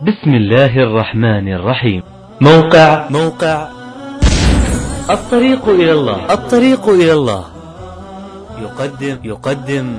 بسم الله الرحمن الرحيم موقع موقع الطريق إلى الله الطريق إلى الله يقدم يقدم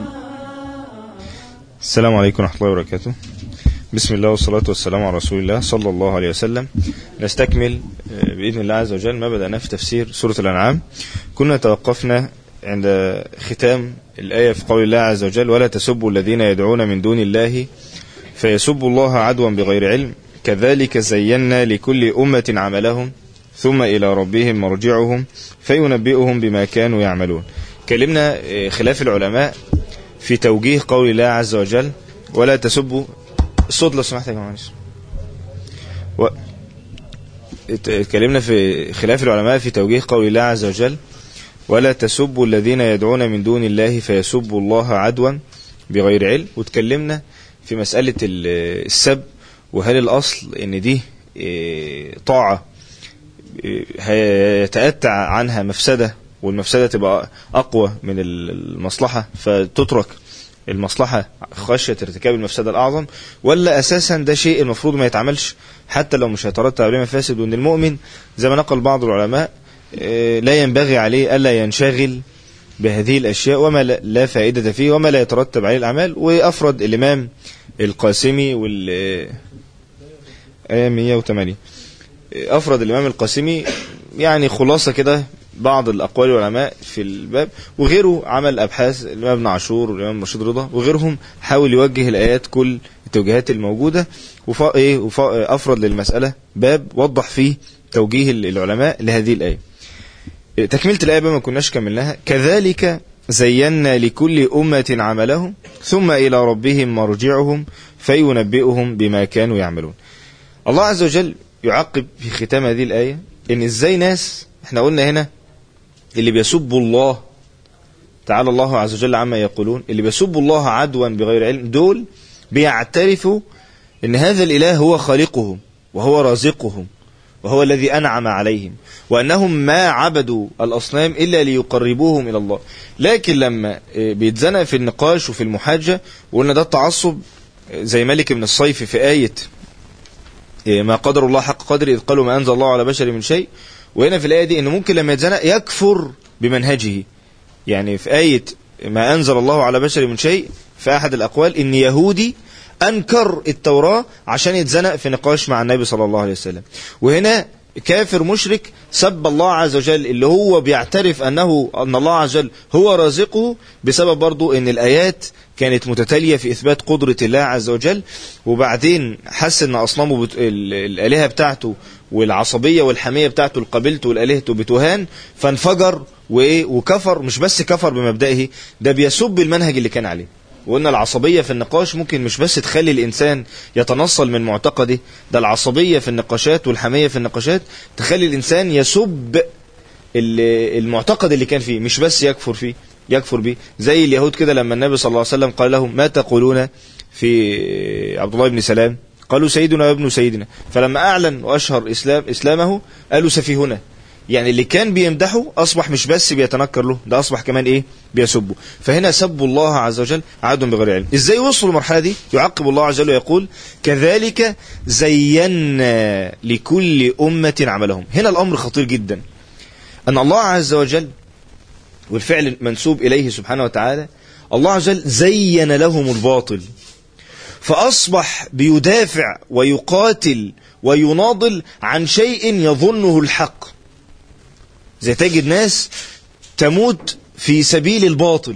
السلام عليكم ورحمة الله وبركاته بسم الله والصلاة والسلام على رسول الله صلى الله عليه وسلم نستكمل آه، بإذن الله عز وجل ما بدأنا في تفسير سورة الأنعام كنا توقفنا عند ختام الآية في قول الله عز وجل ولا تسبوا الذين يدعون من دون الله فيسبوا الله عدوا بغير علم كذلك زينا لكل أمة عملهم ثم إلى ربهم مرجعهم فينبئهم بما كانوا يعملون كلمنا آه، خلاف العلماء في توجيه قول الله عز وجل ولا تسبوا الصوت لو سمحت يا جماعه معلش و... ات- اتكلمنا في خلاف العلماء في توجيه قول الله عز وجل ولا تسبوا الذين يدعون من دون الله فيسبوا الله عدوا بغير علم واتكلمنا في مسألة ال- السب وهل الأصل ان دي اه، طاعة اه، هيتأتى عنها مفسدة والمفسدة تبقى أقوى من المصلحة فتترك المصلحة خشية ارتكاب المفسدة الأعظم ولا أساسا ده شيء المفروض ما يتعملش حتى لو مش هيترتب عليه مفاسد وأن المؤمن زي ما نقل بعض العلماء آه، لا ينبغي عليه ألا ينشغل بهذه الأشياء وما لا- لا فائدة فيه وما لا يترتب عليه الأعمال وأفرد الإمام القاسمي وال آية 108 أفرد الإمام القاسمي يعني خلاصة كده بعض الأقوال العلماء في الباب وغيره عمل أبحاث الإمام ابن عاشور والإمام رشيد رضا وغيرهم حاول يوجه الآيات كل التوجيهات الموجودة وفا إيه وفا أفرد للمسألة باب وضح فيه توجيه العلماء لهذه الآية تكملة الآية بقى ما كناش كملناها كذلك زينا لكل أمة عملهم ثم إلى ربهم مرجعهم فينبئهم بما كانوا يعملون الله عز وجل يعقب في ختام هذه الآية إن إزاي ناس إحنا قلنا هنا اللي بيسبوا الله تعالى الله عز وجل عما يقولون اللي بيسبوا الله عدوا بغير علم دول بيعترفوا إن هذا الإله هو خالقهم وهو رازقهم وهو الذي أنعم عليهم وأنهم ما عبدوا الأصنام إلا ليقربوهم إلى الله لكن لما آه، بيتزنق في النقاش وفي المحاجة وقلنا ده التعصب آه، زي ملك بن الصيف في آية إيه، ما قدر الله حق قدره إذ قالوا ما أنزل الله على بشر من شيء وهنا في الآية دي إنه ممكن لما يتزنق يكفر بمنهجه يعني في آية ما أنزل الله على بشر من شيء في أحد الأقوال إن يهودي أنكر التوراة عشان يتزنق في نقاش مع النبي صلى الله عليه وسلم وهنا كافر مشرك سب الله عز وجل اللي هو بيعترف أنه أن الله عز وجل هو رازقه بسبب برضو أن الآيات كانت متتالية في إثبات قدرة الله عز وجل وبعدين حس أن أصنامه بت... ال- الآلهة بتاعته والعصبية والحمية بتاعته لقبيلته والآلهته بتهان فانفجر وإيه وكفر مش بس كفر بمبدئه ده بيسب المنهج اللي كان عليه وقلنا العصبية في النقاش ممكن مش بس تخلي الإنسان يتنصل من معتقده ده العصبية في النقاشات والحمية في النقاشات تخلي الإنسان يسب ال- المعتقد اللي كان فيه مش بس يكفر فيه يكفر به زي اليهود كده لما النبي صلى الله عليه وسلم قال لهم ما تقولون في عبد الله بن سلام قالوا سيدنا وابن سيدنا فلما أعلن وأشهر إسلام إسلامه قالوا سفيهنا يعني اللي كان بيمدحه أصبح مش بس بيتنكر له ده أصبح كمان إيه بيسبه فهنا سبوا الله عز وجل عاد بغير علم إزاي وصلوا المرحلة دي يعقب الله عز وجل ويقول كذلك زينا لكل أمة عملهم هنا الأمر خطير جدا أن الله عز وجل والفعل منسوب إليه سبحانه وتعالى الله عز وجل زين لهم الباطل فأصبح بيدافع ويقاتل ويناضل عن شيء يظنه الحق زي تجد ناس تموت في سبيل الباطل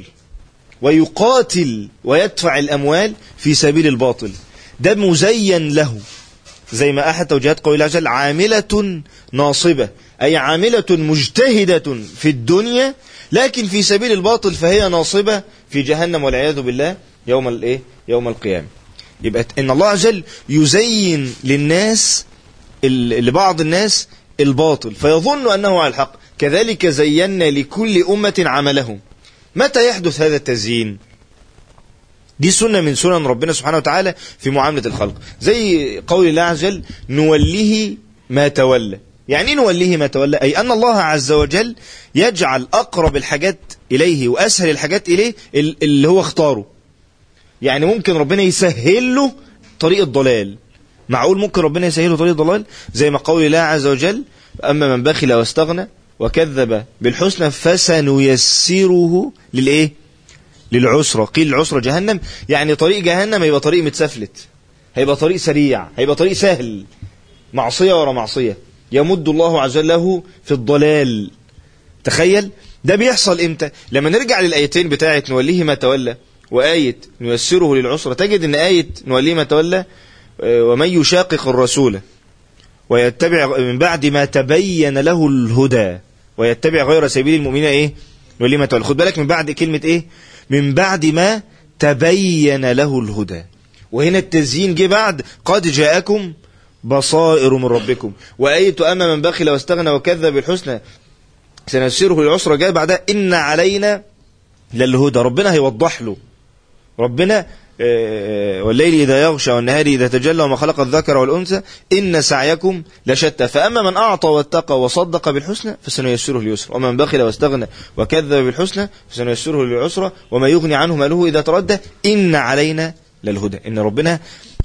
ويقاتل ويدفع الأموال في سبيل الباطل ده مزين له زي ما أحد توجيهات قول الله عز وجل عاملة ناصبة أي عاملة مجتهدة في الدنيا لكن في سبيل الباطل فهي ناصبة في جهنم والعياذ بالله يوم الايه يوم القيامة يبقى ان الله عز وجل يزين للناس ال- لبعض الناس الباطل فيظن انه على الحق كذلك زينا لكل أمة عملهم متى يحدث هذا التزيين دي سنة من سنن ربنا سبحانه وتعالى في معاملة الخلق زي قول الله عز وجل نوليه ما تولى يعني ايه نوليه ما تولى أي أن الله عز وجل يجعل أقرب الحاجات إليه وأسهل الحاجات إليه ال- اللي هو اختاره يعني ممكن ربنا يسهل له طريق الضلال معقول ممكن ربنا يسهله طريق ضلال زي ما قول الله عز وجل أما من بخل واستغنى وكذب بالحسنى فسنيسره للإيه للعسرة قيل العسرة جهنم يعني طريق جهنم هيبقى طريق متسفلت هيبقى طريق سريع هيبقى طريق سهل معصية ورا معصية يمد الله عز وجل له في الضلال تخيل ده بيحصل امتى لما نرجع للآيتين بتاعة نوليه ما تولى وآية نيسره للعسرة تجد ان آية نوليه ما تولى ومن يشاقق الرسول ويتبع من بعد ما تبين له الهدى ويتبع غير سبيل المؤمنين ايه نوليه ما تولى خد بالك من بعد كلمة ايه من بعد ما تبين له الهدى وهنا التزيين جه بعد قد جاءكم بصائر من ربكم وآية أما من بخل واستغنى وكذب بالحسنى سنسره للعسرة جاء بعدها إن علينا للهدى ربنا هيوضح له ربنا والليل إذا يغشى والنهار إذا تجلى وما خلق الذكر والأنثى إن سعيكم لشتى فأما من أعطى واتقى وصدق بالحسنى فسنيسره لليسر ومن بخل واستغنى وكذب بالحسنى فسنيسره للعسرى وما يغني عنه ماله إذا تردى إن علينا للهدى إن ربنا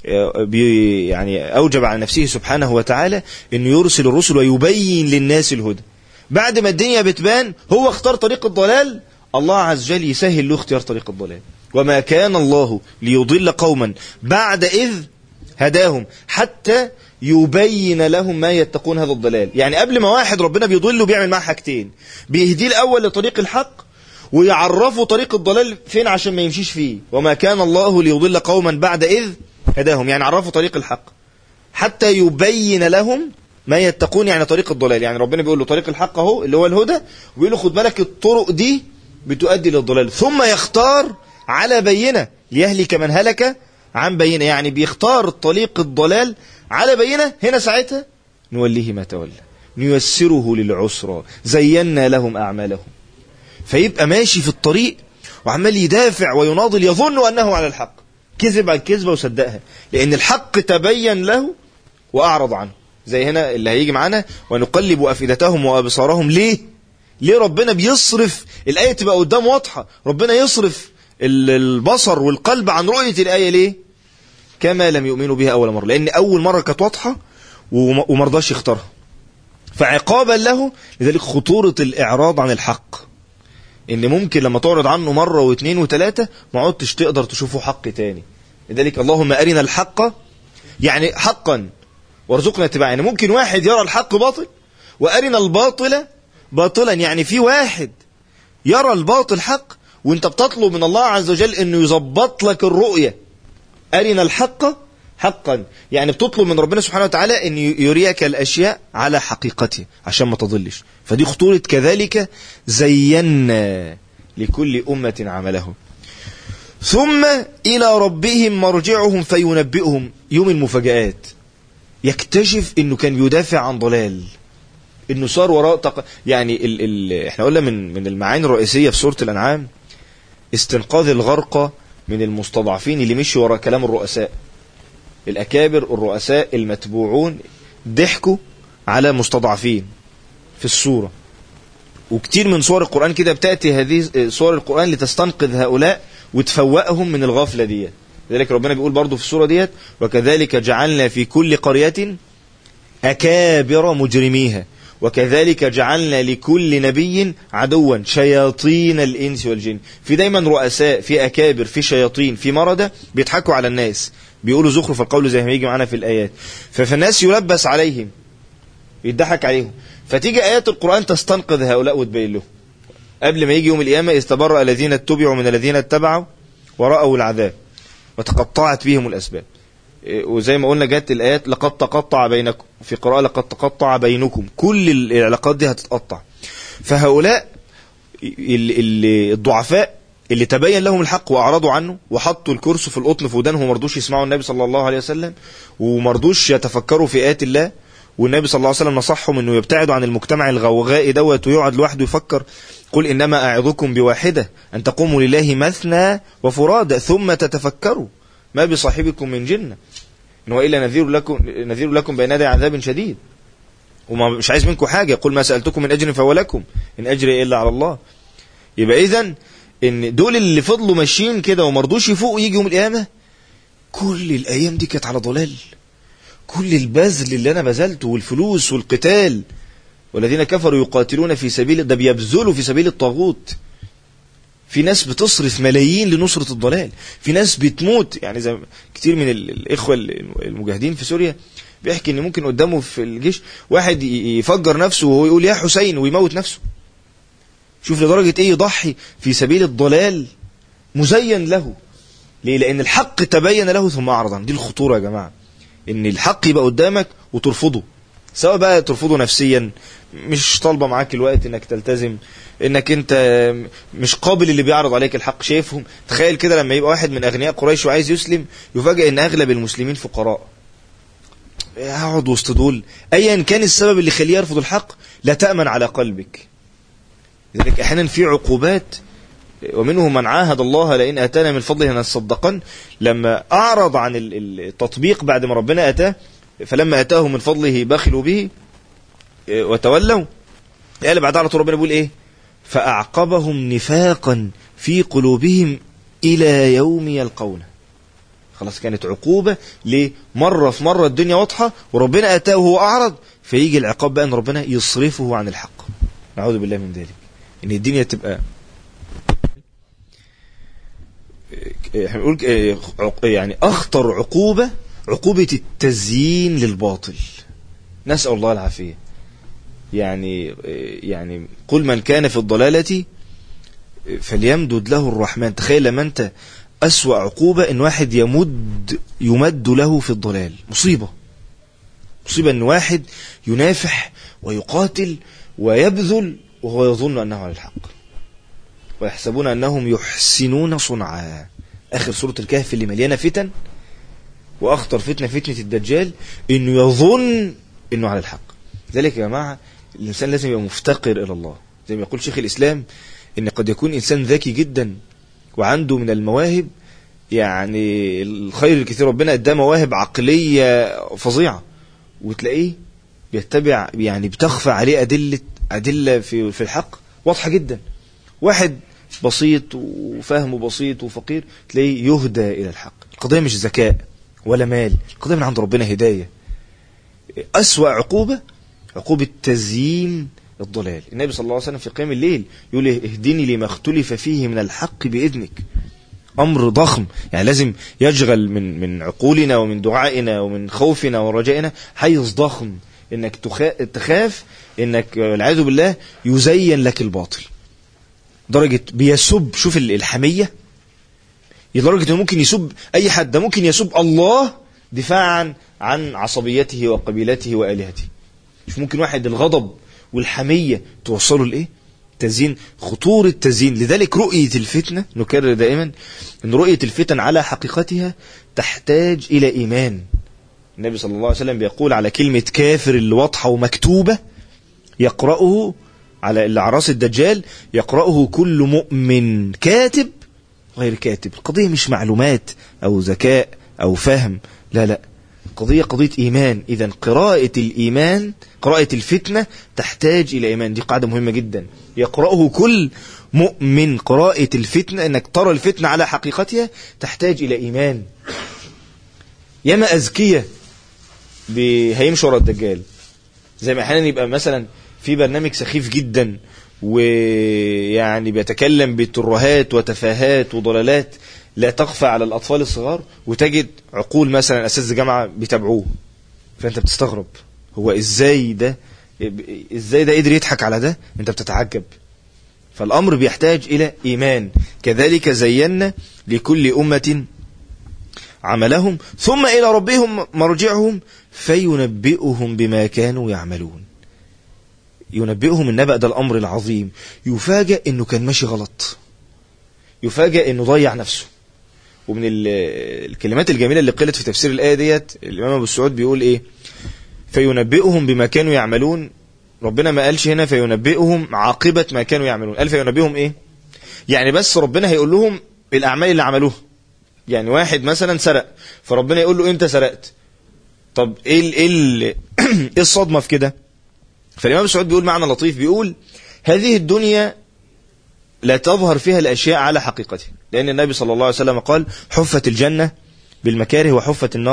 بي يعني أوجب على نفسه سبحانه وتعالى أن يرسل الرسل ويبين للناس الهدى بعد ما الدنيا بتبان هو اختار طريق الضلال الله عز وجل يسهل له اختيار طريق الضلال وما كان الله ليضل قوما بعد إذ هداهم حتى يبين لهم ما يتقون هذا الضلال يعني قبل ما واحد ربنا بيضله بيعمل معاه حاجتين بيهديه الأول لطريق الحق ويعرفوا طريق الضلال فين عشان ما يمشيش فيه وما كان الله ليضل قوما بعد إذ هداهم يعني عرفوا طريق الحق حتى يبين لهم ما يتقون يعني طريق الضلال يعني ربنا بيقول له طريق الحق اهو اللي هو الهدى ويقول له خد بالك الطرق دي بتؤدي للضلال ثم يختار على بينة ليهلك من هلك عن بينة يعني بيختار طريق الضلال على بينة هنا ساعتها نوليه ما تولى نيسره للعسرى زينا لهم أعمالهم فيبقى ماشي في الطريق وعمال يدافع ويناضل يظن أنه على الحق كذب على الكذبة وصدقها لأن الحق تبين له وأعرض عنه زي هنا اللي هيجي معانا ونقلب أفئدتهم وأبصارهم ليه ليه ربنا بيصرف الآية تبقى قدام واضحة ربنا يصرف البصر والقلب عن رؤية الآية ليه كما لم يؤمنوا بها أول مرة لأن أول مرة كانت واضحة ومرضاش يختارها فعقابا له لذلك خطورة الإعراض عن الحق ان ممكن لما تعرض عنه مرة واثنين وثلاثة ما عدتش تقدر تشوفه حق تاني لذلك اللهم أرنا الحق يعني حقا وارزقنا اتباعه يعني ممكن واحد يرى الحق باطل وأرنا الباطل باطلا يعني في واحد يرى الباطل حق وانت بتطلب من الله عز وجل انه يظبط لك الرؤية أرنا الحق حقا يعني بتطلب من ربنا سبحانه وتعالى ان يريك الاشياء على حقيقتها عشان ما تضلش فدي خطورة كذلك زينا لكل أمة عمله ثم إلى ربهم مرجعهم فينبئهم يوم المفاجآت يكتشف انه كان يدافع عن ضلال انه صار وراء تق... يعني ال... ال... احنا قلنا من من المعاني الرئيسية في سورة الانعام استنقاذ الغرقى من المستضعفين اللي مشي وراء كلام الرؤساء الأكابر الرؤساء المتبوعون ضحكوا على مستضعفين في الصورة وكتير من صور القرآن كده بتأتي هذه صور القرآن لتستنقذ هؤلاء وتفوقهم من الغفلة دي لذلك ربنا بيقول برضو في الصورة ديت وكذلك جعلنا في كل قرية أكابر مجرميها وكذلك جعلنا لكل نبي عدوا شياطين الإنس والجن في دايما رؤساء في أكابر في شياطين في مردة بيضحكوا على الناس بيقولوا زخرف القول زي ما يجي معانا في الآيات فالناس يلبس عليهم يضحك عليهم فتيجي آيات القرآن تستنقذ هؤلاء وتبين لهم قبل ما يجي يوم القيامة استبرأ الذين اتبعوا من الذين اتبعوا ورأوا العذاب وتقطعت بهم الأسباب وزي ما قلنا جت الآيات لقد تقطع بينكم في قراءة لقد تقطع بينكم كل العلاقات دي هتتقطع فهؤلاء الضعفاء اللي تبين لهم الحق واعرضوا عنه وحطوا الكرس في القطن في ودانهم وما رضوش يسمعوا النبي صلى الله عليه وسلم وما رضوش يتفكروا في ايات الله والنبي صلى الله عليه وسلم نصحهم انه يبتعدوا عن المجتمع الغوغائي دوت ويقعد لوحده يفكر قل انما اعظكم بواحده ان تقوموا لله مثنى وفرادى ثم تتفكروا ما بصاحبكم من جنه ان هو الا نذير لكم نذير لكم بين يدي عذاب شديد وما مش عايز منكم حاجه قل ما سالتكم من اجر فهو لكم ان اجري الا على الله يبقى اذا ان دول اللي فضلوا ماشيين كده وما رضوش يفوقوا يجي يوم القيامه كل الايام دي كانت على ضلال كل البذل اللي انا بذلته والفلوس والقتال والذين كفروا يقاتلون في سبيل ده بيبذلوا في سبيل الطاغوت في ناس بتصرف ملايين لنصرة الضلال في ناس بتموت يعني زي كتير من ال- الإخوة المجاهدين في سوريا بيحكي ان ممكن قدامه في الجيش واحد ي- يفجر نفسه وهو يقول يا حسين ويموت نفسه شوف لدرجة ايه يضحي في سبيل الضلال مزين له ليه لان الحق تبين له ثم اعرض عنه دي الخطورة يا جماعة ان الحق يبقى قدامك وترفضه سواء بقى ترفضه نفسيا مش طالبه معاك الوقت انك تلتزم انك انت مش قابل اللي بيعرض عليك الحق شايفهم تخيل كده لما يبقى واحد من اغنياء قريش وعايز يسلم يفاجئ ان اغلب المسلمين فقراء اقعد وسط دول ايا كان السبب اللي يخليه يرفض الحق لا تامن على قلبك لذلك احيانا في عقوبات ومنهم من عاهد الله لئن اتانا من فضله لنصدقن لما اعرض عن ال- التطبيق بعد ما ربنا اتاه فلما اتاه من فضله بخلوا به إيه، وتولوا قال بعد على طول ربنا بيقول ايه فاعقبهم نفاقا في قلوبهم الى يوم يلقونه خلاص كانت عقوبة ليه مرة في مرة الدنيا واضحة وربنا أتاه وهو أعرض فيجي العقاب بقى أن ربنا يصرفه عن الحق نعوذ بالله من ذلك إن الدنيا تبقى احنا بنقول اه، عق- يعني أخطر عقوبة عقوبة التزيين للباطل نسأل الله العافية يعني اه، يعني قل من كان في الضلالة فليمدد له الرحمن تخيل لما انت أسوأ عقوبة ان واحد يمد يمد له في الضلال مصيبة مصيبة ان واحد ينافح ويقاتل ويبذل وهو يظن انه على الحق ويحسبون انهم يحسنون صنعا اخر سورة الكهف اللي مليانة فتن واخطر فتنة فتنة الدجال انه يظن انه على الحق لذلك يا جماعة الانسان لازم يبقى مفتقر الى الله زي ما يقول شيخ الاسلام ان قد يكون انسان ذكي جدا وعنده من المواهب يعني الخير الكثير ربنا اداه مواهب عقلية فظيعة وتلاقيه بيتبع يعني بتخفى عليه أدلة أدلة في في الحق واضحة جدا واحد بسيط وفهمه بسيط وفقير تلاقيه يهدى إلى الحق القضية مش ذكاء ولا مال القضية من عند ربنا هداية أسوأ عقوبة عقوبة تزيين الضلال النبي صلى الله عليه وسلم في قيام الليل يقول اهدني لما اختلف فيه من الحق بإذنك أمر ضخم يعني لازم يشغل من من عقولنا ومن دعائنا ومن خوفنا ورجائنا حيز ضخم انك تخا- تخاف انك والعياذ بالله يزين لك الباطل درجة بيسب شوف ال- الحمية لدرجة انه ممكن يسب اي حد ده ممكن يسب الله دفاعا عن عصبيته وقبيلته وآلهته مش ممكن واحد الغضب والحمية توصله لإيه تزيين خطورة تزيين لذلك رؤية الفتنة نكرر دائما أن رؤية الفتن على حقيقتها تحتاج إلى إيمان النبي صلى الله عليه وسلم بيقول على كلمة كافر اللي واضحة ومكتوبة يقرأه على اللي على راس الدجال يقرأه كل مؤمن كاتب غير كاتب القضية مش معلومات أو ذكاء أو فهم لا لا قضية قضية إيمان إذا قراءة الإيمان قراءة الفتنة تحتاج إلى إيمان دي قاعدة مهمة جدا يقرأه كل مؤمن قراءة الفتنة أنك ترى الفتنة على حقيقتها تحتاج إلى إيمان ياما أذكية بي- هيمشوا ورا الدجال زي ما احيانا يبقى مثلا في برنامج سخيف جدا ويعني بيتكلم بترهات وتفاهات وضلالات لا تخفى على الاطفال الصغار وتجد عقول مثلا اساتذه جامعه بيتابعوه فانت بتستغرب هو ازاي ده ازاي ده قدر يضحك على ده انت بتتعجب فالامر بيحتاج الى ايمان كذلك زينا لكل امه عملهم ثم إلى ربهم مرجعهم فينبئهم بما كانوا يعملون ينبئهم النبأ ده الأمر العظيم يفاجأ أنه كان ماشي غلط يفاجأ أنه ضيع نفسه ومن ال- الكلمات الجميلة اللي قلت في تفسير الآية ديت الإمام أبو السعود بيقول إيه فينبئهم بما كانوا يعملون ربنا ما قالش هنا فينبئهم عاقبة ما كانوا يعملون قال فينبئهم إيه يعني بس ربنا هيقول لهم الأعمال اللي عملوها يعني واحد مثلا سرق فربنا يقول له انت سرقت طب ايه ال ايه ال ايه الصدمه في كده فالامام سعود بيقول معنى لطيف بيقول هذه الدنيا لا تظهر فيها الاشياء على حقيقتها لان النبي صلى الله عليه وسلم قال حفت الجنه بالمكاره وحفت النار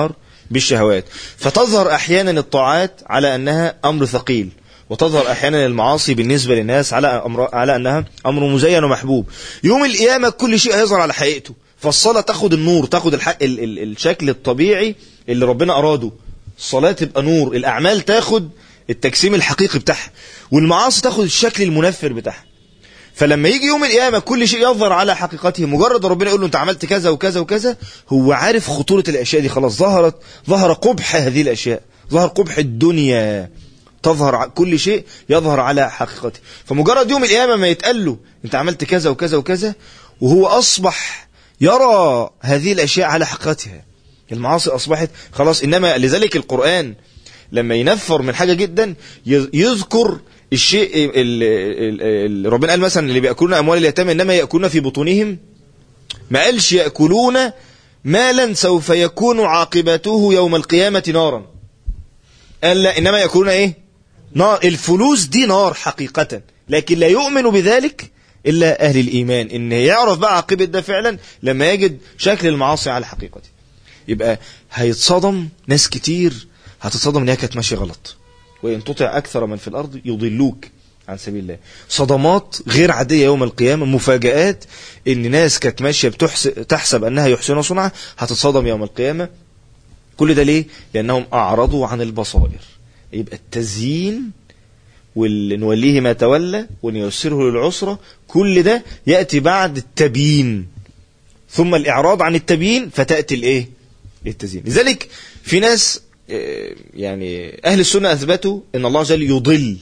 بالشهوات فتظهر احيانا الطاعات على انها امر ثقيل وتظهر احيانا المعاصي بالنسبه للناس على أمر على انها امر مزين ومحبوب يوم القيامه كل شيء هيظهر على حقيقته فالصلاه تاخد النور تاخد الحق ال ال الشكل الطبيعي اللي ربنا اراده الصلاه تبقى نور الاعمال تاخد التجسيم الحقيقي بتاعها والمعاصي تاخد الشكل المنفر بتاعها فلما يجي يوم القيامة كل شيء يظهر على حقيقته مجرد ربنا يقول له انت عملت كذا وكذا وكذا هو عارف خطورة الاشياء دي خلاص ظهرت ظهر قبح هذه الاشياء ظهر قبح الدنيا تظهر كل شيء يظهر على حقيقته فمجرد يوم القيامة ما يتقال له انت عملت كذا وكذا وكذا وهو اصبح يرى هذه الاشياء على حقيقتها المعاصي اصبحت خلاص انما لذلك القرآن لما ينفر من حاجة جدا يذكر الشيء اللي ربنا قال مثلا اللي بيأكلون أموال اليتامى إنما يأكلون في بطونهم ما قالش يأكلون مالا سوف يكون عاقبته يوم القيامة نارا قال لا إنما يأكلون إيه نار الفلوس دي نار حقيقة لكن لا يؤمن بذلك إلا أهل الإيمان إن يعرف بقى عاقبة ده فعلا لما يجد شكل المعاصي على حقيقته يبقى هيتصدم ناس كتير هتتصدم ان هي كانت ماشيه غلط وان تطع اكثر من في الارض يضلوك عن سبيل الله صدمات غير عاديه يوم القيامه مفاجات ان ناس كانت ماشيه بتحسب تحسب انها يحسنون صنعا هتتصدم يوم القيامه كل ده ليه لانهم اعرضوا عن البصائر يبقى التزيين واللي نوليه ما تولى ونيسره للعسرة كل ده يأتي بعد التبيين ثم الإعراض عن التبيين فتأتي الإيه التزيين لذلك في ناس يعني أهل السنة أثبتوا أن الله جل يضل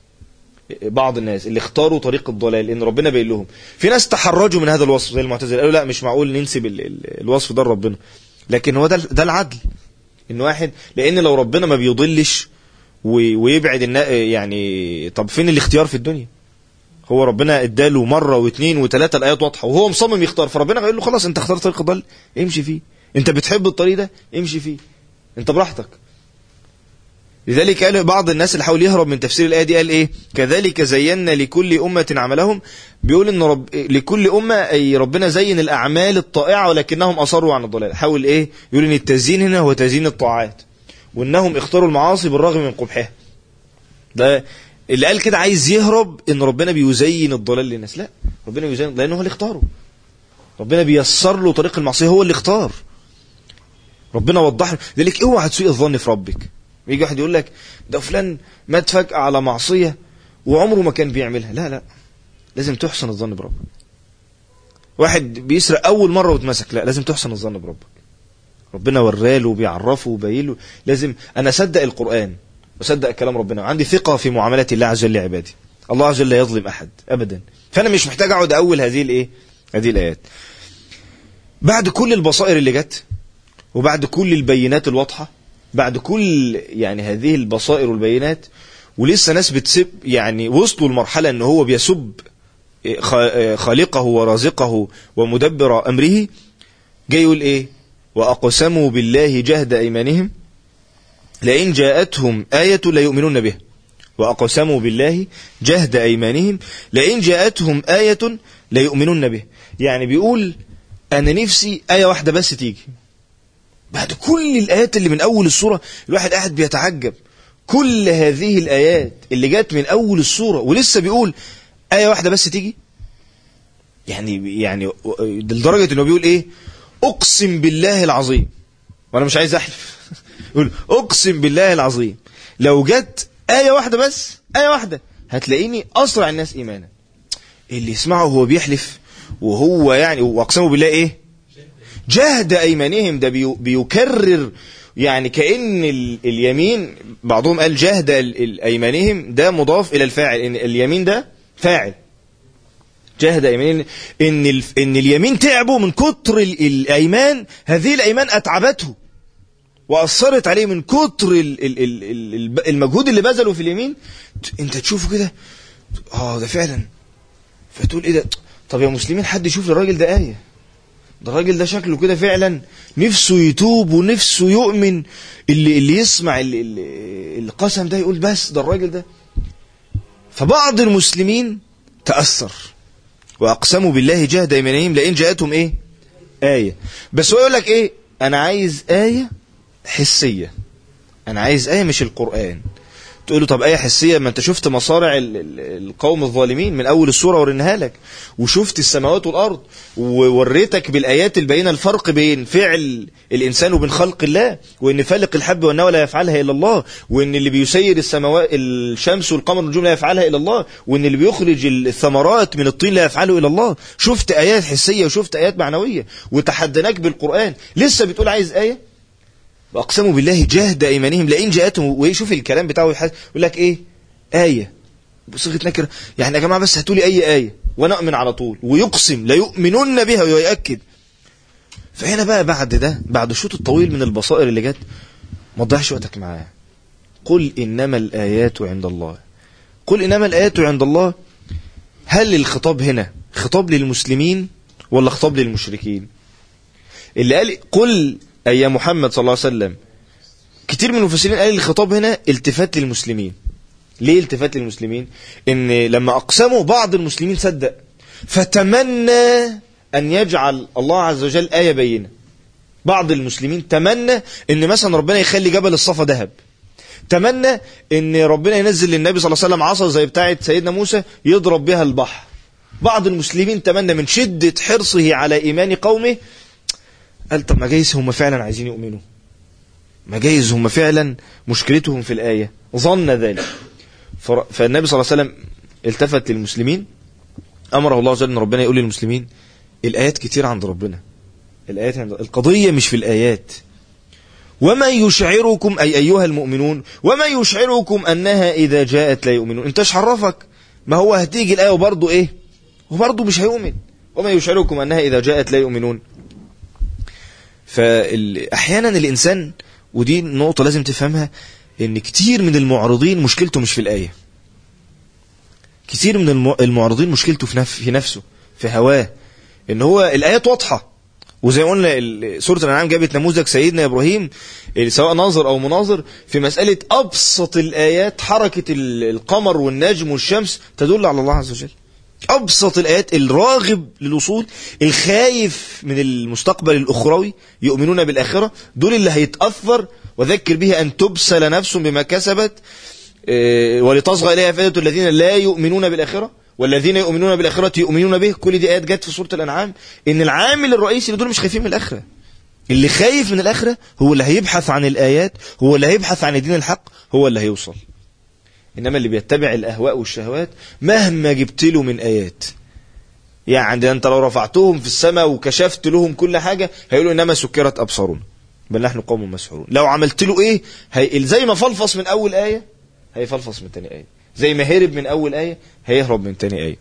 بعض الناس اللي اختاروا طريق الضلال ان ربنا باين لهم في ناس تحرجوا من هذا الوصف زي المعتزله قالوا لا مش معقول ننسب ال ال الوصف ده لربنا لكن هو ده ده العدل ان واحد لان لو ربنا ما بيضلش ويبعد النا يعني طب فين الاختيار في الدنيا هو ربنا اداله مره واثنين وثلاثه الايات واضحه وهو مصمم يختار فربنا قال له خلاص انت اخترت طريق الضل امشي فيه انت بتحب الطريق ده امشي فيه انت براحتك لذلك قال بعض الناس اللي حاول يهرب من تفسير الآية دي قال إيه كذلك زينا لكل أمة عملهم بيقول إن رب لكل أمة أي ربنا زين الأعمال الطائعة ولكنهم أصروا عن الضلال حاول إيه يقول إن التزيين هنا هو تزيين الطاعات وإنهم اختاروا المعاصي بالرغم من قبحها ده اللي قال كده عايز يهرب إن ربنا بيزين الضلال للناس لا ربنا بيزين لأنه هو اللي اختاره ربنا بيسر له طريق المعصية هو اللي اختار ربنا وضح له ذلك اوعى تسوء الظن في ربك يجي واحد يقول لك ده فلان مات فجأة على معصية وعمره ما كان بيعملها لا لا لازم تحسن الظن بربك واحد بيسرق أول مرة واتمسك لا لازم تحسن الظن بربك ربنا وراله وبيعرفه وبيله لازم أنا أصدق القرآن وصدق كلام ربنا عندي ثقة في معاملة الله عز وجل لعبادي الله عز وجل لا يظلم أحد أبدا فأنا مش محتاج أقعد أول هذه الإيه هذه الآيات بعد كل البصائر اللي جت وبعد كل البينات الواضحة بعد كل يعني هذه البصائر والبينات ولسه ناس بتسب يعني وصلوا لمرحلة ان هو بيسب خالقه ورازقه ومدبر امره جاي يقول ايه واقسموا بالله جهد ايمانهم لئن جاءتهم آية لا يؤمنون بها وأقسموا بالله جهد أيمانهم لئن جاءتهم آية لا يؤمنون به يعني بيقول أنا نفسي آية واحدة بس تيجي بعد كل الآيات اللي من أول السورة الواحد قاعد بيتعجب كل هذه الآيات اللي جت من أول السورة ولسه بيقول آية واحدة بس تيجي يعني يعني لدرجة إنه بيقول إيه أقسم بالله العظيم وأنا مش عايز أحلف يقول أقسم بالله العظيم لو جت آية واحدة بس آية واحدة هتلاقيني أسرع الناس إيمانا اللي يسمعه هو بيحلف وهو يعني وأقسمه بالله إيه جهد أيمانهم ده بيو بيكرر يعني كأن اليمين بعضهم قال جهد أيمانهم ده مضاف إلى الفاعل إن اليمين ده فاعل جهد أيمانهم إن, إن اليمين تعبوا من كتر الأيمان هذه الأيمان أتعبته وأثرت عليه من كتر المجهود اللي بذله في اليمين أنت تشوفه كده آه ده فعلا فتقول إيه ده طب يا مسلمين حد يشوف للراجل ده آية ده الراجل ده شكله كده فعلا نفسه يتوب ونفسه يؤمن اللي اللي يسمع اللي اللي القسم ده يقول بس ده الراجل ده فبعض المسلمين تأثر وأقسموا بالله جهد أيمانهم لئن جاءتهم إيه آية بس هو يقول لك إيه أنا عايز آية حسية انا عايز آية مش القرآن تقول له طب آية حسية ما انت شفت مصارع ال- ال- القوم الظالمين من اول السورة وريناها لك وشفت السماوات والارض ووريتك بالايات البينة الفرق بين فعل الانسان وبين خلق الله وان فالق الحب والنوى لا يفعلها الا الله وان اللي بيسير السماوات الشمس والقمر والنجوم لا يفعلها الا الله وان اللي بيخرج الثمرات من الطين لا يفعله الا الله شفت ايات حسية وشفت ايات معنوية وتحدناك بالقرآن لسه بتقول عايز آية واقسموا بالله جهد ايمانهم لئن جاءتهم ويشوف الكلام بتاعه يحس- يقول لك ايه ايه بصيغه نكره يعني يا جماعه بس هاتوا لي اي ايه وانا اؤمن على طول ويقسم لا يؤمنون بها ويؤكد فهنا بقى بعد ده بعد الشوط الطويل من البصائر اللي جت ما تضيعش وقتك معاه قل انما الايات عند الله قل انما الايات عند الله هل الخطاب هنا خطاب للمسلمين ولا خطاب للمشركين اللي قال قل أي يا محمد صلى الله عليه وسلم كتير من المفسرين قال الخطاب هنا التفات للمسلمين ليه التفات للمسلمين ان لما اقسموا بعض المسلمين صدق فتمنى ان يجعل الله عز وجل آية بينة بعض المسلمين تمنى ان مثلا ربنا يخلي جبل الصفا ذهب تمنى ان ربنا ينزل للنبي صلى الله عليه وسلم عصا زي بتاعه سيدنا موسى يضرب بها البحر بعض المسلمين تمنى من شدة حرصه على ايمان قومه قال طب ما جايز هم فعلا عايزين يؤمنوا ما جايز هم فعلا مشكلتهم في الآية ظن ذلك فر- فالنبي صلى الله عليه وسلم التفت للمسلمين أمره الله عز وجل أن ربنا يقول للمسلمين الآيات كتير عند ربنا الآيات عند القضية مش في الآيات وما يشعركم أي أيها المؤمنون وما يشعركم أنها إذا جاءت لا يؤمنون انت ايش عرفك ما هو هتيجي الآية وبرضه إيه وبرضه مش هيؤمن وما يشعركم أنها إذا جاءت لا يؤمنون فأحيانا الإنسان ودي نقطة لازم تفهمها إن كتير من المعرضين مشكلته مش في الآية كتير من الم- المعرضين مشكلته في, نف في نفسه في هواه إن هو الآيات واضحة وزي ما قلنا ال- سورة الأنعام جابت نموذج سيدنا إبراهيم اللي سواء ناظر أو مناظر في مسألة أبسط الآيات حركة ال- القمر والنجم والشمس تدل على الله عز وجل أبسط الآيات الراغب للوصول الخايف من المستقبل الأخروي يؤمنون بالآخرة دول اللي هيتأثر وذكر به أن تبسل نفس بما كسبت آه، ولتصغى إليها فائدة الذين لا يؤمنون بالآخرة والذين يؤمنون بالآخرة يؤمنون به كل دي آيات جت في سورة الأنعام إن العامل الرئيسي لدول مش خايفين من الآخرة اللي خايف من الآخرة هو اللي هيبحث عن الآيات هو اللي هيبحث عن الدين الحق هو اللي هيوصل إنما اللي بيتبع الأهواء والشهوات مهما جبت له من آيات يعني أنت لو رفعتهم في السماء وكشفت لهم كل حاجة هيقولوا إنما سكرت أبصارنا بل نحن قوم مسحورون لو عملت له إيه هي... زي ما فلفص من أول آية هيفلفص من تاني آية زي ما هرب من أول آية هيهرب من تاني آية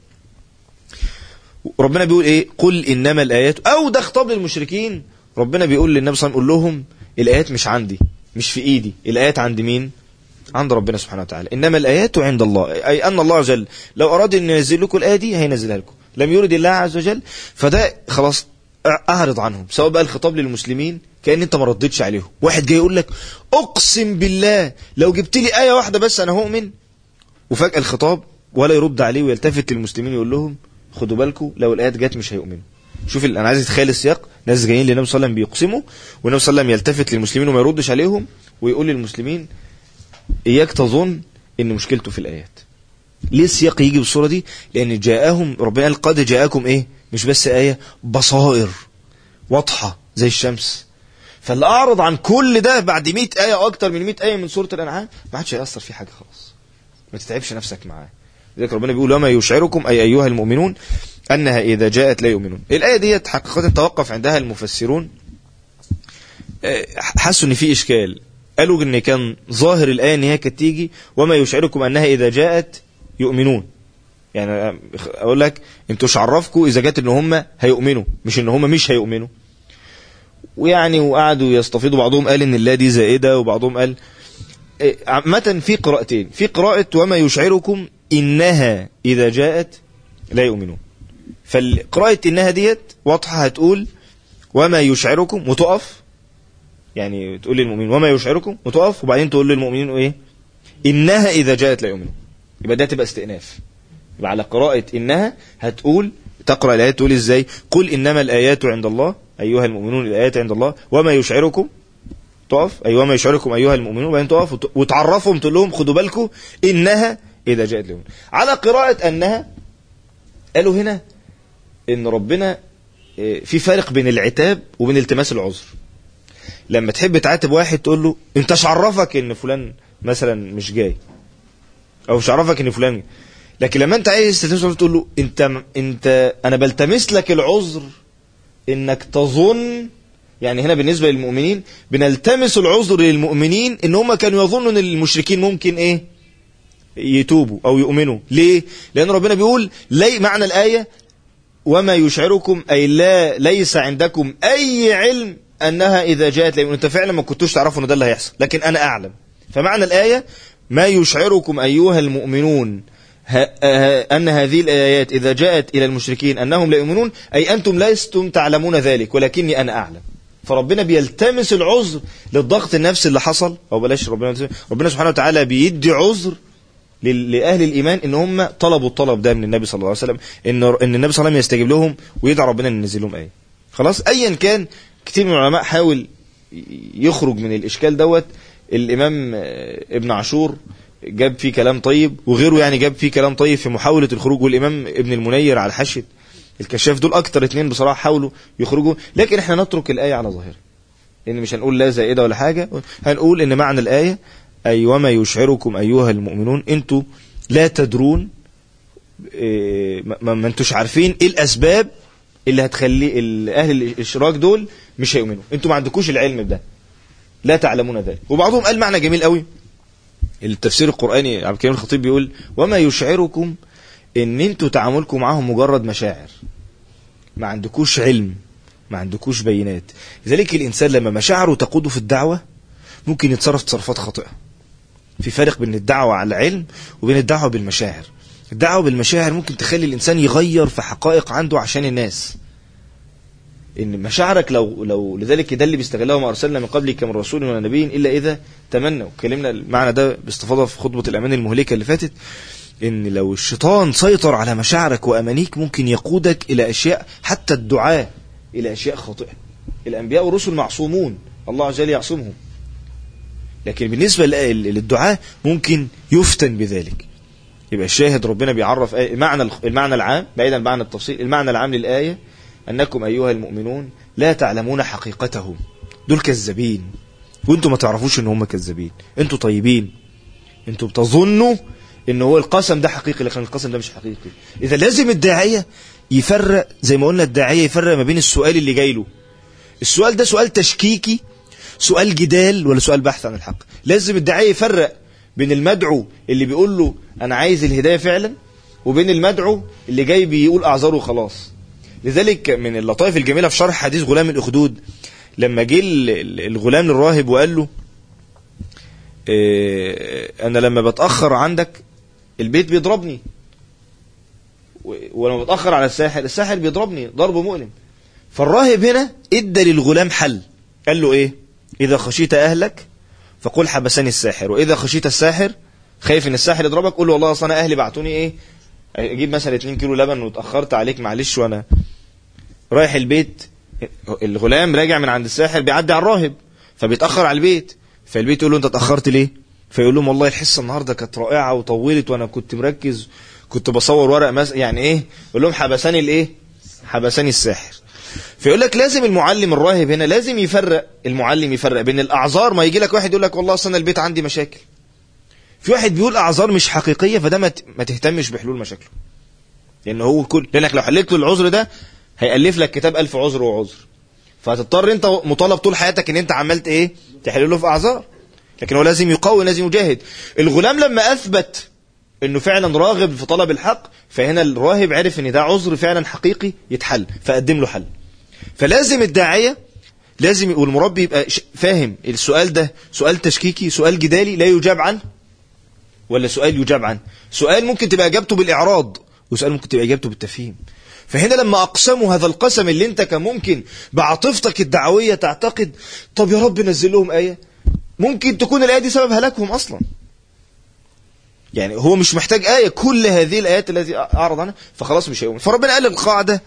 ربنا بيقول إيه قل إنما الآيات أو ده خطاب للمشركين ربنا بيقول للنبي صلى الله عليه وسلم قول لهم الآيات مش عندي مش في إيدي الآيات عند مين عند ربنا سبحانه وتعالى إنما الآيات عند الله أي أن الله عز وجل لو أراد أن ينزل لكم الآية دي هينزلها لكم لم يرد الله عز وجل فده خلاص أعرض عنهم سواء بقى الخطاب للمسلمين كأن أنت ما ردتش عليهم واحد جاي يقول لك أقسم بالله لو جبت لي آية واحدة بس أنا هؤمن وفجأة الخطاب ولا يرد عليه ويلتفت للمسلمين يقول لهم خدوا بالكم لو الآيات جت مش هيؤمنوا شوف ال- انا عايز اتخيل السياق ناس جايين للنبي صلى الله عليه وسلم بيقسموا والنبي صلى الله عليه وسلم يلتفت للمسلمين وما يردش عليهم ويقول للمسلمين اياك تظن ان مشكلته في الايات ليه السياق يجي بالصوره دي لان جاءهم ربنا قال قد جاءكم ايه مش بس ايه بصائر واضحه زي الشمس فاللي اعرض عن كل ده بعد 100 ايه او اكتر من 100 ايه من سوره الانعام ما عادش هيأثر فيه حاجه خلاص ما تتعبش نفسك معاه لذلك ربنا بيقول وما يشعركم اي ايها المؤمنون انها اذا جاءت لا يؤمنون الايه ديت حقيقه توقف عندها المفسرون آه، حسوا ان في اشكال قالوا ان كان ظاهر الايه ان هي كانت تيجي وما يشعركم انها اذا جاءت يؤمنون يعني اقول لك انتوا مش عرفكم اذا جت ان هم هيؤمنوا مش ان هم مش هيؤمنوا ويعني وقعدوا يستفيضوا بعضهم قال ان الله دي زائده وبعضهم قال إيه، عامة في قراءتين في قراءة وما يشعركم إنها إذا جاءت لا يؤمنون فالقراءة إنها ديت واضحة هتقول وما يشعركم وتقف يعني تقول للمؤمنين وما يشعركم وتقف وبعدين تقول للمؤمنين ايه إنها إذا جاءت لا يؤمنون يبقى ده تبقى استئناف يبقى على قراءة إنها هتقول تقرأ الآيات تقول إزاي قل إنما الآيات عند الله أيها المؤمنون الآيات عند الله وما يشعركم تقف ايوه ما يشعركم ايها المؤمنون وبعدين تقف وت- وتعرفهم تقول لهم خدوا بالكم انها اذا جاءت لهم على قراءه انها قالوا هنا ان ربنا آه، في فرق بين العتاب وبين التماس العذر لما تحب تعاتب واحد تقول له انت مش عرفك ان فلان مثلا مش جاي او مش عرفك ان فلان جاي. لكن لما انت عايز تلتمس العذر تقول له انت انت انا بلتمس لك العذر انك تظن يعني هنا بالنسبه للمؤمنين بنلتمس العذر للمؤمنين ان هم كانوا يظنوا ان المشركين ممكن ايه يتوبوا او يؤمنوا ليه لان ربنا بيقول لي معنى الايه وما يشعركم اي لا ليس عندكم اي علم انها اذا جاءت لأن انت فعلا ما كنتوش تعرفوا ان ده اللي هيحصل لكن انا اعلم فمعنى الايه ما يشعركم ايها المؤمنون ه- ه- أن هذه الآيات إذا جاءت إلى المشركين أنهم لا يؤمنون أي أنتم لستم تعلمون ذلك ولكني أنا أعلم فربنا بيلتمس العذر للضغط النفسي اللي حصل أو بلاش ربنا ربنا سبحانه وتعالى بيدي عذر لل- لأهل الإيمان إن هم طلبوا الطلب ده من النبي صلى الله عليه وسلم إن إن النبي صلى الله عليه وسلم يستجيب لهم ويدعى ربنا إن ينزل لهم آية خلاص أيا كان كتير من العلماء حاول يخرج من الإشكال دوت الإمام آه، ابن عاشور جاب فيه كلام طيب وغيره يعني جاب فيه كلام طيب في محاولة الخروج والإمام ابن المنير على حاشية الكشاف دول أكتر اتنين بصراحة حاولوا يخرجوا لكن احنا نترك الآية على ظاهرها إن مش هنقول لا زائدة ولا حاجة هنقول إن معنى الآية أي وما يشعركم أيها المؤمنون أنتوا لا تدرون إيه، ما ما انتوش عارفين ايه الاسباب اللي هتخلي ال- اهل الاشراك دول مش هيؤمنوا انتوا ما عندكوش العلم بده لا تعلمون ذلك وبعضهم قال معنى جميل قوي التفسير القراني عبد الكريم الخطيب بيقول وما يشعركم ان انتوا تعاملكم معاهم مجرد مشاعر ما عندكوش علم ما عندكوش بينات لذلك الانسان لما مشاعره تقوده في الدعوه ممكن يتصرف تصرفات خاطئه في فرق بين الدعوه على علم وبين الدعوه بالمشاعر الدعوه بالمشاعر ممكن تخلي الانسان يغير في حقائق عنده عشان الناس ان مشاعرك لو لو لذلك ده اللي بيستغلها وما ارسلنا من قبلك من رسول ولا نبي الا اذا تمنوا اتكلمنا المعنى ده باستفاضه في خطبه الامان المهلكه اللي فاتت ان لو الشيطان سيطر على مشاعرك وامانيك ممكن يقودك الى اشياء حتى الدعاء الى اشياء خاطئه الانبياء والرسل معصومون الله عز وجل يعصمهم لكن بالنسبه لل- للدعاء ممكن يفتن بذلك يبقى الشاهد ربنا بيعرف آية معنى المعنى العام بعيدا عن معنى التفصيل المعنى العام للآية أنكم أيها المؤمنون لا تعلمون حقيقتهم دول كذابين وانتوا ما تعرفوش ان هم كذابين انتوا طيبين انتوا بتظنوا ان هو القسم ده حقيقي لكن القسم ده مش حقيقي اذا لازم الداعية يفرق زي ما قلنا الداعية يفرق ما بين السؤال اللي جاي له السؤال ده سؤال تشكيكي سؤال جدال ولا سؤال بحث عن الحق لازم الداعية يفرق بين المدعو اللي بيقول له انا عايز الهداية فعلا وبين المدعو اللي جاي بيقول اعذاره وخلاص لذلك من اللطائف الجميلة في شرح حديث غلام الأخدود لما جه ال- ال- الغلام للراهب وقال له إيه، أنا لما بتأخر عندك البيت بيضربني و- ولما بتأخر على الساحر الساحر بيضربني ضرب مؤلم فالراهب هنا ادى للغلام حل قال له ايه اذا خشيت اهلك فقل حبسني الساحر واذا خشيت الساحر خايف ان الساحر يضربك قول له والله اصل انا اهلي بعتوني ايه اجيب مثلا 2 كيلو لبن واتاخرت عليك معلش وانا رايح البيت الغلام راجع من عند الساحر بيعدي على الراهب فبيتاخر على البيت فالبيت يقول له انت اتاخرت ليه فيقول لهم والله الحصه النهارده كانت رائعه وطولت وانا كنت مركز كنت بصور ورق مس... يعني ايه يقول لهم حبسني الايه حبسني الساحر فيقول لك لازم المعلم الراهب هنا لازم يفرق المعلم يفرق بين الاعذار ما يجي لك واحد يقول لك والله اصل انا البيت عندي مشاكل في واحد بيقول اعذار مش حقيقيه فده ما ت- ما تهتمش بحلول مشاكله لان هو كل لانك لو حليت له العذر ده هيالف لك كتاب ألف عذر وعذر فهتضطر انت مطالب طول حياتك ان انت عملت ايه تحل له في اعذار لكن هو لازم يقوي لازم يجاهد الغلام لما اثبت انه فعلا راغب في طلب الحق فهنا الراهب عرف ان ده عذر فعلا حقيقي يتحل فقدم له حل فلازم الداعيه لازم والمربي يبقى ش- فاهم السؤال ده سؤال تشكيكي سؤال جدالي لا يجاب عنه ولا سؤال يجاب عنه سؤال ممكن تبقى اجابته بالاعراض وسؤال ممكن تبقى اجابته بالتفهيم فهنا لما اقسموا هذا القسم اللي انت كان ممكن بعاطفتك الدعويه تعتقد طب يا رب نزل لهم ايه ممكن تكون الايه دي سبب هلاكهم اصلا يعني هو مش محتاج آية كل هذه الآيات التي أعرض عنها فخلاص مش هيؤمن فربنا قال القاعدة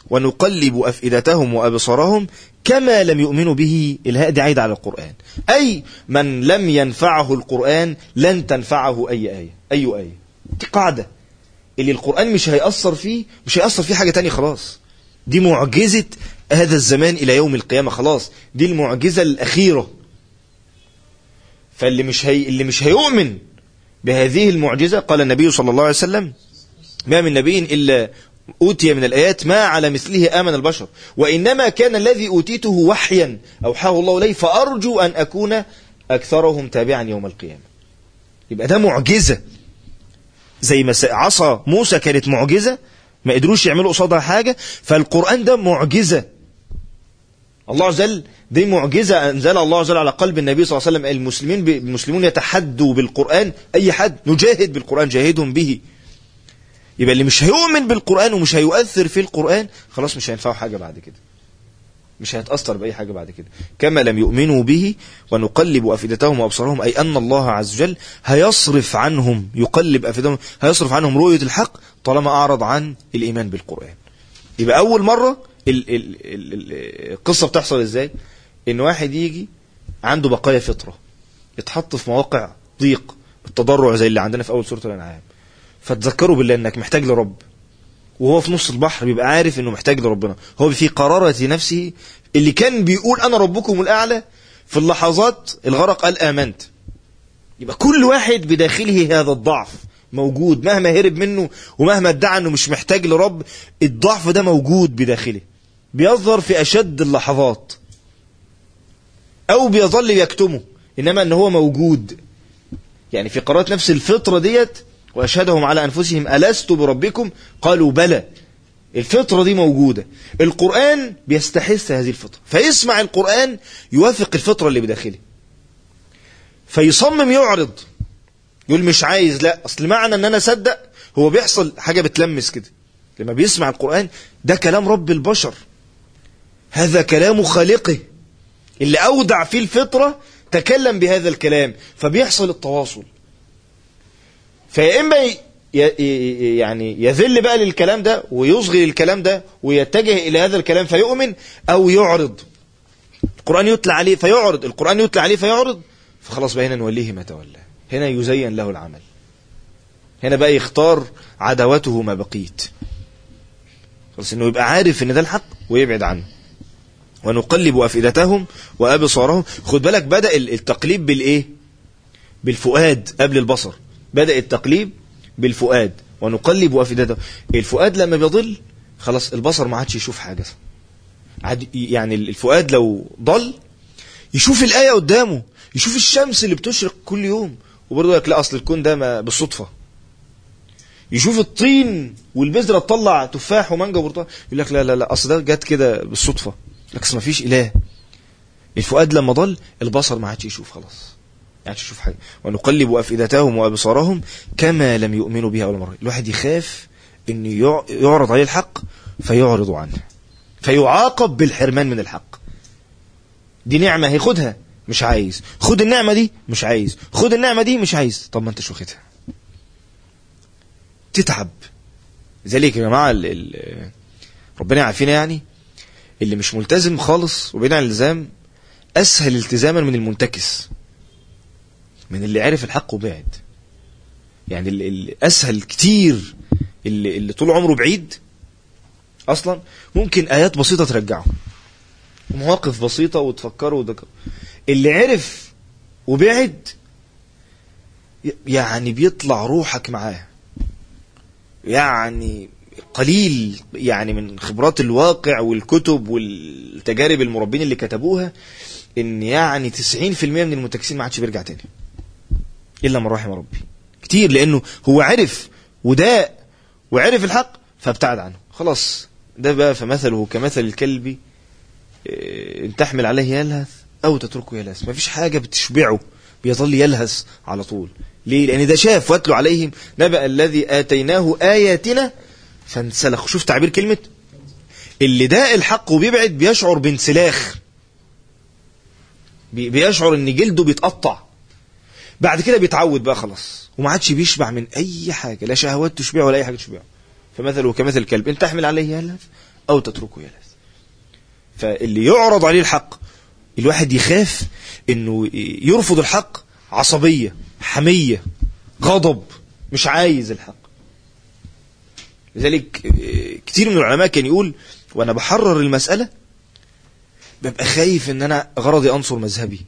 ونقلب أفئدتهم وأبصارهم كما لم يؤمنوا به الهاء دي عايدة على القرآن أي من لم ينفعه القرآن لن تنفعه أي آية أي آية دي قاعدة اللي القرآن مش هيأثر فيه مش هيأثر فيه حاجة تانية خلاص دي معجزة هذا الزمان إلى يوم القيامة خلاص دي المعجزة الأخيرة فاللي مش هي اللي مش هيؤمن بهذه المعجزة قال النبي صلى الله عليه وسلم ما من نبي إلا أوتي من الآيات ما على مثله آمن البشر وإنما كان الذي أوتيته وحيا أوحاه الله إليه فأرجو أن أكون أكثرهم تابعا يوم القيامة يبقى ده معجزة زي ما عصا موسى كانت معجزة ما قدروش يعملوا قصادها حاجة فالقرآن ده معجزة الله عز وجل دي معجزة أنزلها الله عز وجل على قلب النبي صلى الله عليه وسلم المسلمين المسلمون يتحدوا بالقرآن أي حد نجاهد بالقرآن جاهدهم به يبقى اللي مش هيؤمن بالقرآن ومش هيؤثر في القرآن خلاص مش هينفعه حاجة بعد كده مش هيتأثر بأي حاجة بعد كده كما لم يؤمنوا به ونقلب أفئدتهم وأبصارهم أي أن الله عز وجل هيصرف عنهم يقلب أفئدتهم هيصرف عنهم رؤية الحق طالما أعرض عن الإيمان بالقرآن يبقى أول مرة ال ال ال القصة بتحصل إزاي إن واحد يجي عنده بقايا فطرة يتحط في مواقع ضيق التضرع زي اللي عندنا في أول سورة الأنعام فتذكروا بالله إنك محتاج لرب وهو في نص البحر بيبقى عارف انه محتاج لربنا هو في قرارة نفسه اللي كان بيقول انا ربكم الاعلى في اللحظات الغرق قال امنت يبقى كل واحد بداخله هذا الضعف موجود مهما هرب منه ومهما ادعى انه مش محتاج لرب الضعف ده موجود بداخله بيظهر في اشد اللحظات او بيظل يكتمه انما ان هو موجود يعني في قرارة نفس الفطرة ديت وأشهدهم على أنفسهم ألست بربكم قالوا بلى الفطرة دي موجودة القرآن بيستحث هذه الفطرة فيسمع القرآن يوافق الفطرة اللي بداخله فيصمم يعرض يقول مش عايز لا أصل معنى أن أنا صدق هو بيحصل حاجة بتلمس كده لما بيسمع القرآن ده كلام رب البشر هذا كلام خالقه اللي أودع فيه الفطرة تكلم بهذا الكلام فبيحصل التواصل فيا اما يعني يذل بقى للكلام ده ويصغي للكلام ده ويتجه الى هذا الكلام فيؤمن او يعرض القران يتلى عليه فيعرض القران يتلى عليه فيعرض فخلاص بقى هنا نوليه ما تولى هنا يزين له العمل هنا بقى يختار عداوته ما بقيت خلاص انه يبقى عارف ان ده الحق ويبعد عنه ونقلب افئدتهم وابصارهم خد بالك بدا التقليب بالايه بالفؤاد قبل البصر بدأ التقليب بالفؤاد ونقلب أفئدته الفؤاد لما بيضل خلاص البصر ما عادش يشوف حاجة يعني الفؤاد لو ضل يشوف الآية قدامه يشوف الشمس اللي بتشرق كل يوم وبرضه لك لا أصل الكون ده بالصدفة يشوف الطين والبذرة تطلع تفاح ومانجا وبرتقال يقول لك لا لا لا أصل ده جت كده بالصدفة لك ما فيش إله الفؤاد لما ضل البصر ما عادش يشوف خلاص يعني تشوف حاجة ونقلب أفئدتهم وأبصارهم كما لم يؤمنوا بها أول مرة الواحد يخاف أن يعرض عليه الحق فيعرض عنه فيعاقب بالحرمان من الحق دي نعمة هياخدها مش عايز خد النعمة دي مش عايز خد النعمة دي مش عايز طب ما انتش واخدها تتعب لذلك يا جماعة ال ال ربنا يعافينا يعني اللي مش ملتزم خالص وبين عن الالتزام أسهل التزاما من المنتكس من اللي عرف الحق وبعد يعني اللي اسهل كتير اللي, اللي طول عمره بعيد اصلا ممكن ايات بسيطه ترجعه مواقف بسيطه وتفكره وذكر اللي عرف وبعد يعني بيطلع روحك معاه يعني قليل يعني من خبرات الواقع والكتب والتجارب المربين اللي كتبوها ان يعني 90% من المنتكسين ما عادش بيرجع تاني إلا من رحم ربي كتير لأنه هو عرف وداء وعرف الحق فابتعد عنه خلاص ده بقى فمثله كمثل الكلب إن تحمل عليه يلهث أو تتركه يلهث ما فيش حاجة بتشبعه بيظل يلهث على طول ليه لأن ده شاف واتلو عليهم نبأ الذي آتيناه آياتنا فانسلخ شوف تعبير كلمة اللي داء الحق وبيبعد بيشعر بانسلاخ بيشعر ان جلده بيتقطع بعد كده بيتعود بقى خلاص وما عادش بيشبع من اي حاجه لا شهوات تشبعه ولا اي حاجه تشبعه فمثله كمثل الكلب ان تحمل عليه يلهث أو تتركه يلهث فاللي يعرض عليه الحق الواحد يخاف انه يرفض الحق عصبية حمية غضب مش عايز الحق لذلك كتير من العلماء كان يقول وانا بحرر المسألة ببقى خايف ان انا غرضي انصر مذهبي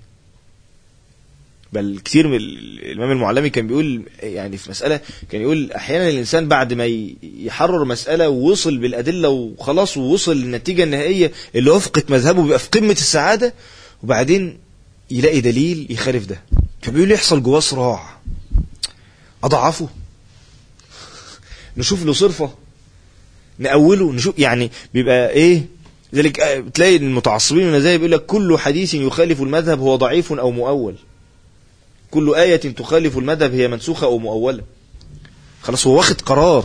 بل كتير من الامام المعلمي كان بيقول يعني في مسألة كان يقول احيانا الانسان بعد ما يحرر مسألة ووصل بالادلة وخلاص ووصل للنتيجة النهائية اللي وفقت مذهبه بيبقى في قمة السعادة وبعدين يلاقي دليل يخالف ده فبيقول يحصل جواه صراع اضعفه نشوف له صرفة نأوله نشوف يعني بيبقى ايه ذلك تلاقي المتعصبين من زي بيقول لك كل حديث يخالف المذهب هو ضعيف او مؤول كل آية تخالف المذهب هي منسوخة أو مؤولة خلاص هو واخد قرار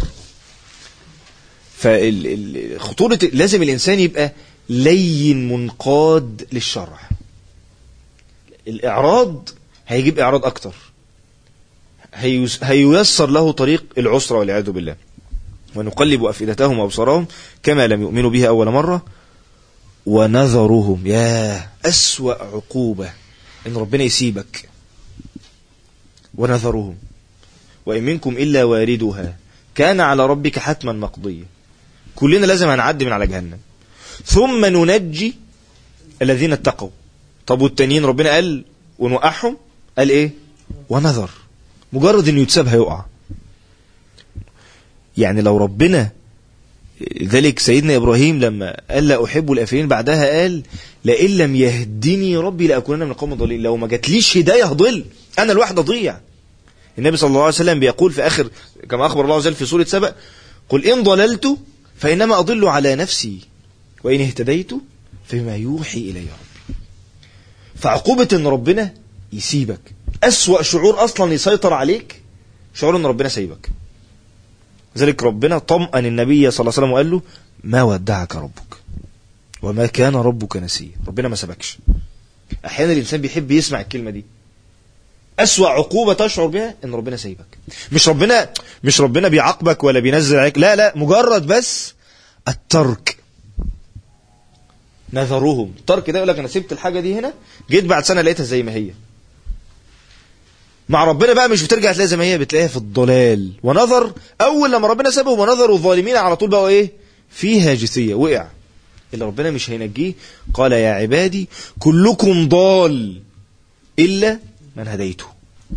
فخطورة لازم الإنسان يبقى لين منقاد للشرع الإعراض هيجيب إعراض أكتر هييسر له طريق العسرة والعياذ بالله ونقلب أفئدتهم وأبصارهم كما لم يؤمنوا بها أول مرة ونذرهم يا أسوأ عقوبة إن ربنا يسيبك ونذرهم وإن منكم إلا واردها كان على ربك حتما مقضيا كلنا لازم هنعدي من على جهنم ثم ننجي الذين اتقوا طب والتانيين ربنا قال ونوقعهم قال ايه ونذر مجرد انه يتساب هيقع يعني لو ربنا ذلك سيدنا ابراهيم لما قال لا احب الافلين بعدها قال لئن لم يهدني ربي لاكونن من القوم الضالين لو ما جاتليش هدايه هضل انا الواحد اضيع النبي صلى الله عليه وسلم بيقول في اخر كما اخبر الله عز وجل في سوره سبأ قل ان ضللت فانما اضل على نفسي وان اهتديت فبما يوحي الي ربي فعقوبه ان ربنا يسيبك اسوا شعور اصلا يسيطر عليك شعور ان ربنا سايبك ذلك ربنا طمأن النبي صلى الله عليه وسلم وقال له ما ودعك ربك وما كان ربك نسيا ربنا ما سبكش احيانا الانسان بيحب يسمع الكلمه دي أسوأ عقوبة تشعر بها إن ربنا سايبك مش ربنا مش ربنا بيعاقبك ولا بينزل عليك لا لا مجرد بس الترك نذرهم الترك ده يقول لك أنا سبت الحاجة دي هنا جيت بعد سنة لقيتها زي ما هي مع ربنا بقى مش بترجع تلاقيها زي ما هي بتلاقيها في الضلال ونظر أول لما ربنا سابهم ونظروا الظالمين على طول بقوا إيه فيها جثية وقع اللي ربنا مش هينجيه قال يا عبادي كلكم ضال إلا من هديته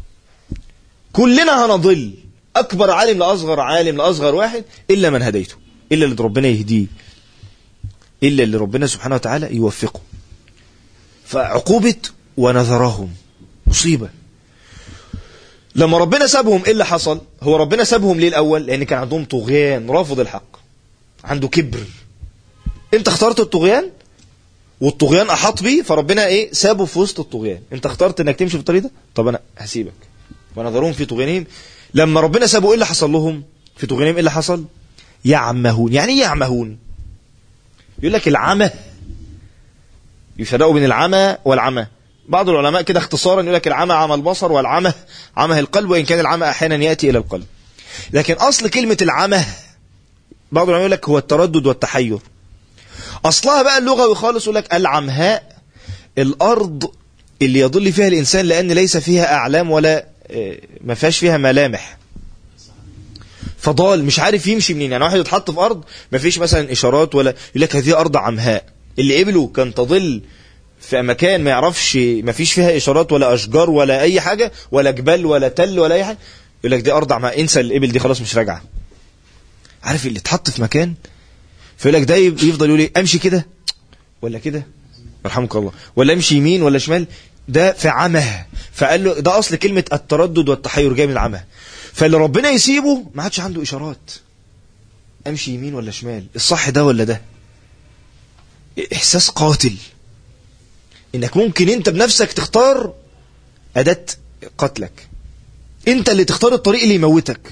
كلنا هنضل أكبر عالم لأصغر عالم لأصغر واحد إلا من هديته إلا اللي ربنا يهديه إلا اللي ربنا سبحانه وتعالى يوفقه فعقوبة ونذرهم مصيبة لما ربنا سابهم إيه اللي حصل هو ربنا سابهم ليه الأول لأن كان عندهم طغيان رافض الحق عنده كبر انت اخترت الطغيان والطغيان احاط بيه فربنا ايه سابه في وسط الطغيان انت اخترت انك تمشي في الطريق ده طب انا هسيبك ونظرهم في طغيانهم لما ربنا سابوا ايه اللي حصل لهم في طغيانهم ايه اللي حصل يعمهون يعني ايه يعمهون يقول لك العمى يفرقوا بين العمى والعمى بعض العلماء كده اختصارا يقول لك العمى عمى البصر والعمى عمى القلب وان كان العمى احيانا ياتي الى القلب لكن اصل كلمه العمى بعض العلماء يقول لك هو التردد والتحير اصلها بقى اللغوي خالص يقول لك العمهاء الارض اللي يضل فيها الانسان لان ليس فيها اعلام ولا ما فيهاش فيها ملامح فضال مش عارف يمشي منين يعني واحد يتحط في ارض ما فيش مثلا اشارات ولا يقول لك هذه ارض عمهاء اللي قبله كان تضل في مكان ما يعرفش ما فيش فيها اشارات ولا اشجار ولا اي حاجه ولا جبال ولا تل ولا اي حاجه يقول لك دي ارض عمهاء انسى الابل دي خلاص مش راجعه عارف اللي اتحط في مكان فيقول لك ده يفضل يقول ايه امشي كده ولا كده يرحمك الله ولا امشي يمين ولا شمال ده في عمه فقال له ده اصل كلمه التردد والتحير جاي من العمى فاللي ربنا يسيبه ما عادش عنده اشارات امشي يمين ولا شمال الصح ده ولا ده احساس قاتل انك ممكن انت بنفسك تختار اداه قتلك انت اللي تختار الطريق اللي يموتك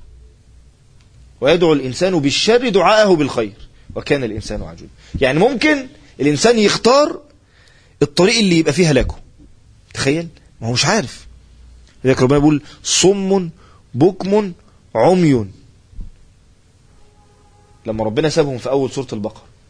ويدعو الانسان بالشر دعاءه بالخير وكان الانسان عجولا يعني ممكن الانسان يختار الطريق اللي يبقى فيه هلاكه تخيل ما هو مش عارف لذلك ربنا بيقول صم بكم عمي لما ربنا سابهم في اول سوره البقره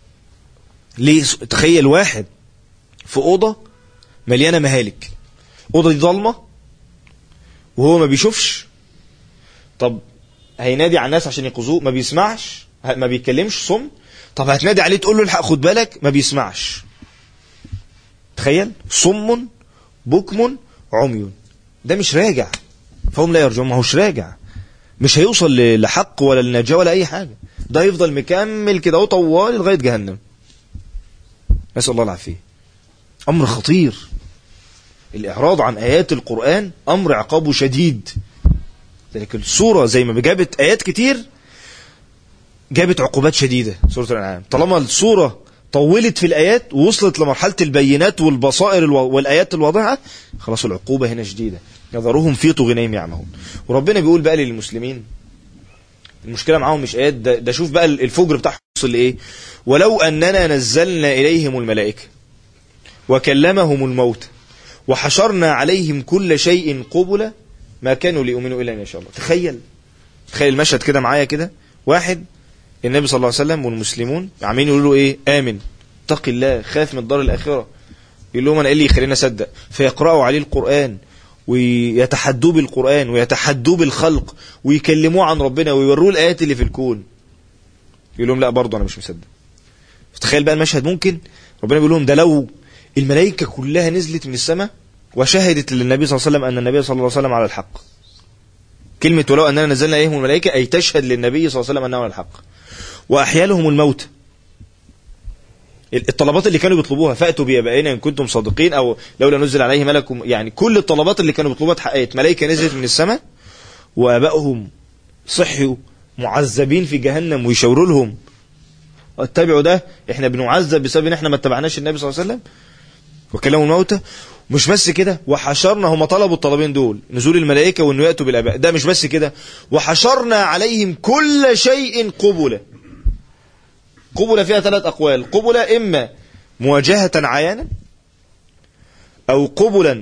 ليه تخيل واحد في اوضه مليانه مهالك اوضه دي ضلمه وهو ما بيشوفش طب هينادي على الناس عشان ينقذوه ما بيسمعش ما بيتكلمش صم طب هتنادي عليه تقول له الحق خد بالك ما بيسمعش تخيل صم بكم عمي ده مش راجع فهم لا يرجعون ما هوش راجع مش هيوصل ل- لحق ولا لنجاة ولا أي حاجة ده يفضل مكمل كده اهو طوال لغاية جهنم نسأل الله العافية أمر خطير الإعراض عن آيات القرآن أمر عقابه شديد لكن السورة زي ما جابت آيات كتير جابت عقوبات شديدة سورة الأنعام طالما السورة طولت في الآيات ووصلت لمرحلة البينات والبصائر الو... والآيات الواضحة خلاص العقوبة هنا شديدة يذرهم في طغيانهم يعمهون وربنا بيقول بقى للمسلمين المشكلة معاهم مش آيات ده, ده شوف بقى الفجر بتاعهم وصل لإيه ولو أننا نزلنا إليهم الملائكة وكلمهم الموت وحشرنا عليهم كل شيء قبلا ما كانوا ليؤمنوا إلا إن شاء الله تخيل تخيل المشهد كده معايا كده واحد النبي صلى الله عليه وسلم والمسلمون عمالين يقولوا له ايه امن اتق الله خاف من الدار الاخره يقول لهم انا ايه اللي يخليني اصدق فيقراوا عليه القران ويتحدوا بالقران ويتحدوا بالخلق ويكلموه عن ربنا ويوروه الايات اللي في الكون يقول لهم لا برضه انا مش مصدق تخيل بقى المشهد ممكن ربنا بيقول لهم ده لو الملائكه كلها نزلت من السماء وشهدت للنبي صلى الله عليه وسلم ان النبي صلى الله عليه وسلم على الحق كلمة ولو أننا نزلنا إليهم الملائكة أي تشهد للنبي صلى الله عليه وسلم أنه على الحق وأحيا لهم الموت الطلبات اللي كانوا بيطلبوها فأتوا بآبائنا إن كنتم صادقين أو لولا نزل عليه ملك يعني كل الطلبات اللي كانوا بيطلبوها اتحققت ملائكة نزلت من السماء وآبائهم صحوا معذبين في جهنم ويشاوروا لهم اتبعوا ده احنا بنعذب بسبب ان احنا ما اتبعناش النبي صلى الله عليه وسلم وكلموا الموتى مش بس كده وحشرنا هم طلبوا الطلبين دول نزول الملائكة وانه يأتوا بالآباء ده مش بس كده وحشرنا عليهم كل شيء قبلا قبلة فيها ثلاث أقوال قبلة إما مواجهة عيانا أو قبلا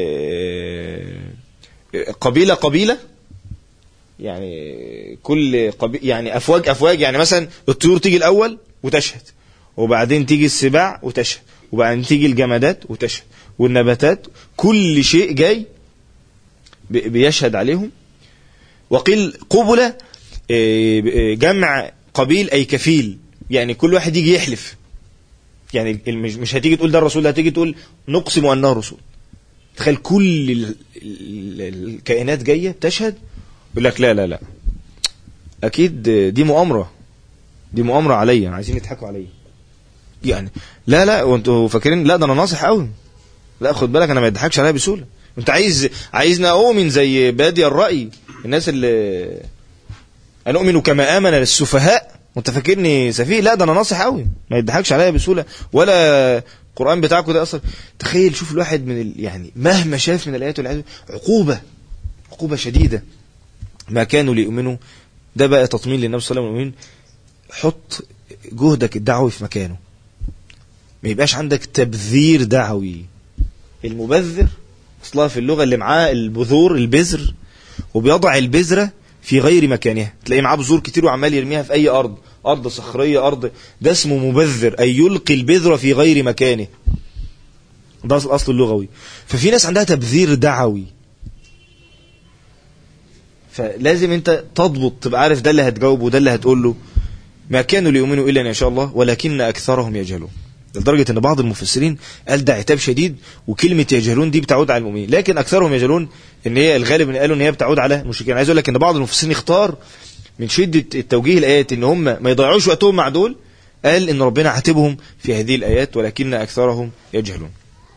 قبيلة قبيلة يعني كل قبيلة يعني أفواج أفواج يعني مثلا الطيور تيجي الأول وتشهد وبعدين تيجي السباع وتشهد وبعدين تيجي الجمادات وتشهد والنباتات كل شيء جاي بيشهد عليهم وقيل قبلة جمع قبيل أي كفيل يعني كل واحد يجي يحلف يعني مش هتيجي تقول ده الرسول ده هتيجي تقول نقسم أنه الرسول تخيل كل الكائنات جاية تشهد يقول لك لا لا لا أكيد دي مؤامرة دي مؤامرة عليا عايزين يضحكوا عليا يعني لا لا وانتوا فاكرين لا ده انا ناصح قوي لا خد بالك انا ما يضحكش عليا بسهوله انت عايز عايزنا اؤمن زي بادي الراي الناس اللي انا اؤمن كما امن السفهاء وانت فاكرني سفيه لا ده انا ناصح قوي ما يضحكش عليا بسهوله ولا القران بتاعكم ده اصلا تخيل شوف الواحد من ال... يعني مهما شاف من الايات والعياذ عقوبه عقوبه شديده ما كانوا ليؤمنوا ده بقى تطمين للنبي صلى الله عليه وسلم حط جهدك الدعوي في مكانه ما يبقاش عندك تبذير دعوي المبذر اصلها في اللغه اللي معاه البذور البذر وبيضع البذره في غير مكانها تلاقيه معاه بذور كتير وعمال يرميها في اي ارض ارض صخريه ارض ده اسمه مبذر اي يلقي البذره في غير مكانه ده الاصل اللغوي ففي ناس عندها تبذير دعوي فلازم انت تضبط تبقى عارف ده اللي هتجاوبه وده اللي هتقول له ما كانوا ليؤمنوا الا ان شاء الله ولكن اكثرهم يجهلون لدرجة ان بعض المفسرين قال ده عتاب شديد وكلمة يجهلون دي بتعود على المؤمنين لكن اكثرهم يجهلون ان هي الغالب ان قالوا ان هي بتعود على المشركين عايز اقول لك ان بعض المفسرين اختار من شدة التوجيه الايات ان هم ما يضيعوش وقتهم مع دول قال ان ربنا عاتبهم في هذه الايات ولكن اكثرهم يجهلون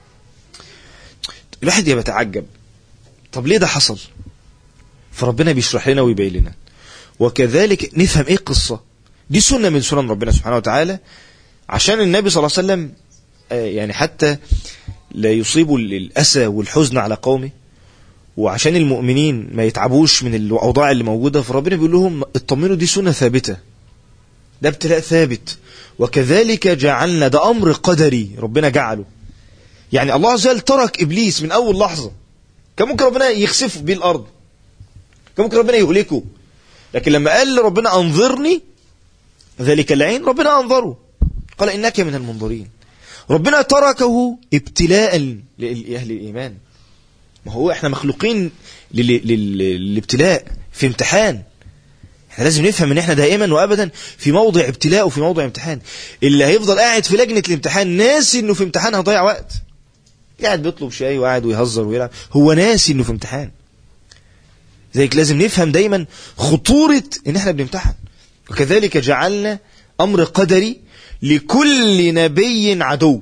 الواحد يتعجب طب ليه ده حصل فربنا بيشرح لنا ويبين لنا وكذلك نفهم ايه القصة دي سنة من سنن ربنا سبحانه وتعالى عشان النبي صلى الله عليه وسلم يعني حتى لا يصيبوا الأسى والحزن على قومه وعشان المؤمنين ما يتعبوش من الأوضاع اللي موجودة فربنا بيقول لهم اطمنوا دي سنة ثابتة ده ابتلاء ثابت وكذلك جعلنا ده أمر قدري ربنا جعله يعني الله عز وجل ترك إبليس من أول لحظة كان ممكن ربنا يخسف بيه الأرض كان ممكن ربنا يهلكه لكن لما قال ربنا أنظرني ذلك العين ربنا أنظره قال إنك من المنظرين ربنا تركه ابتلاء لأهل الإيمان ما هو احنا مخلوقين لل- لل- للابتلاء في امتحان احنا لازم نفهم ان احنا دائما وابدا في موضع ابتلاء وفي موضع امتحان اللي هيفضل قاعد في لجنة الامتحان ناسي انه في امتحان هيضيع وقت قاعد بيطلب شاي وقاعد ويهزر ويلعب هو ناسي انه في امتحان ذلك لازم نفهم دايما خطورة ان احنا بنمتحن وكذلك جعلنا امر قدري لكل نبي عدو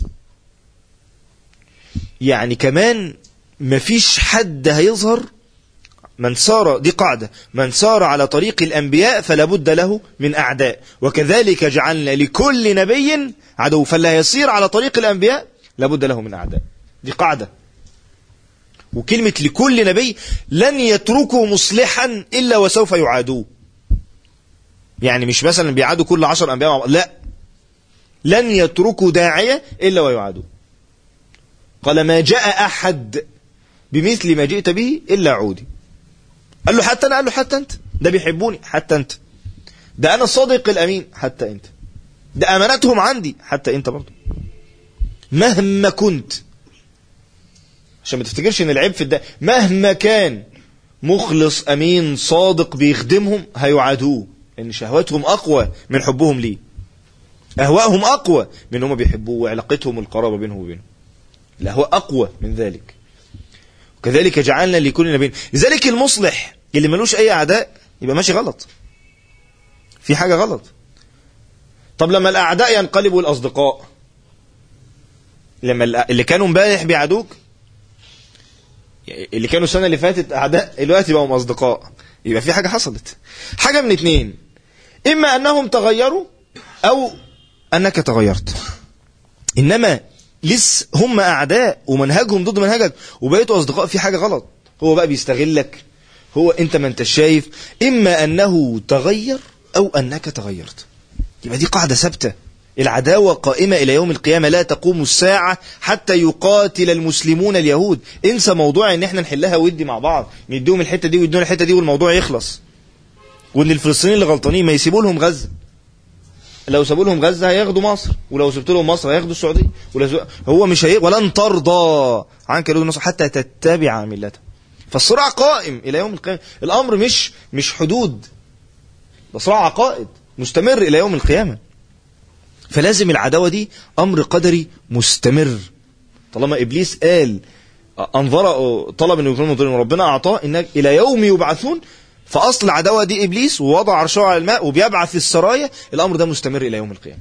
يعني كمان مفيش حد هيظهر من سار دي قاعدة من سار على طريق الأنبياء فلا بد له من أعداء وكذلك جعلنا لكل نبي عدو فلا يسير على طريق الأنبياء لابد له من أعداء دي قاعدة وكلمة لكل نبي لن يتركه مصلحا إلا وسوف يعادوه يعني مش مثلا بيعادوا كل عشر أنبياء مع بعض لا لن يتركوا داعية إلا ويعادوه قال ما جاء أحد بمثل ما جئت به إلا عودي قال له حتى أنا قال له حتى أنت ده بيحبوني حتى أنت ده أنا الصادق الأمين حتى أنت ده أمانتهم عندي حتى أنت برضه مهما كنت عشان ما تفتكرش ان العيب في الدا مهما كان مخلص امين صادق بيخدمهم هيعادوه ان شهواتهم اقوى من حبهم ليه اهواءهم اقوى من هم بيحبوه وعلاقتهم القرابه بينهم وبينه الاهواء اقوى من ذلك وكذلك جعلنا لكل نبي لذلك المصلح اللي ملوش اي اعداء يبقى ماشي غلط في حاجه غلط طب لما الاعداء ينقلبوا الاصدقاء لما اللي كانوا امبارح بيعادوك اللي كانوا السنه اللي فاتت اعداء دلوقتي بقوا اصدقاء يبقى في حاجه حصلت حاجه من اتنين اما انهم تغيروا او انك تغيرت انما لسه هم اعداء ومنهجهم ضد منهجك وبقيتوا اصدقاء في حاجه غلط هو بقى بيستغلك هو انت ما انت شايف اما انه تغير او انك تغيرت يبقى دي قاعده ثابته العداوة قائمة إلى يوم القيامة لا تقوم الساعة حتى يقاتل المسلمون اليهود انسى موضوع ان احنا نحلها ودي مع بعض نديهم الحتة دي ويدونا الحتة دي والموضوع يخلص وان الفلسطينيين اللي غلطانين ما يسيبوا لهم غزة لو سابوا لهم غزة هياخدوا مصر ولو سبت لهم مصر هياخدوا السعودية ولو سب... هو مش هي ولن ترضى عنك اليهود النصر حتى تتبع ملتهم فالصراع قائم إلى يوم القيامة الأمر مش مش حدود ده صراع عقائد مستمر إلى يوم القيامة فلازم العداوة دي أمر قدري مستمر طالما إبليس قال أنظر طلب أن يكون مضرين وربنا أعطاه إنك إلى يوم يبعثون فأصل العداوة دي إبليس ووضع عرشه على الماء وبيبعث السرايا الأمر ده مستمر إلى يوم القيامة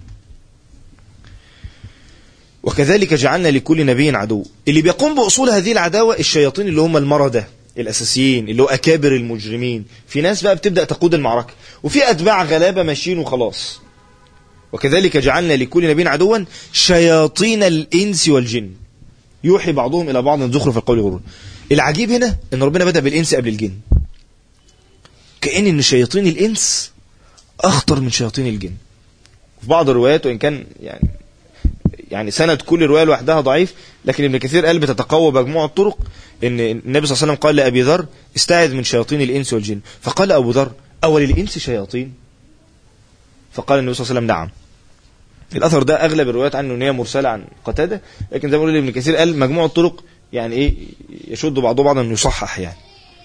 وكذلك جعلنا لكل نبي عدو اللي بيقوم بأصول هذه العداوة الشياطين اللي هم المردة الأساسيين اللي هو أكابر المجرمين في ناس بقى بتبدأ تقود المعركة وفي أتباع غلابة ماشيين وخلاص وكذلك جعلنا لكل نبي عدوا شياطين الإنس والجن يوحي بعضهم إلى بعض زخرف القول غرور العجيب هنا أن ربنا بدأ بالإنس قبل الجن كأن أن شياطين الإنس أخطر من شياطين الجن في بعض الروايات وإن كان يعني يعني سند كل رواية لوحدها ضعيف لكن ابن كثير قال بتتقوى مجموعة الطرق ان النبي صلى الله عليه وسلم قال لأبي ذر استعذ من شياطين الإنس والجن فقال أبو ذر أول الإنس شياطين فقال النبي صلى الله عليه وسلم نعم الاثر ده اغلب الروايات عنه ان هي مرسله عن قتاده لكن زي ما بيقول ابن كثير قال مجموع الطرق يعني ايه يشد بعضه بعضا انه يصحح يعني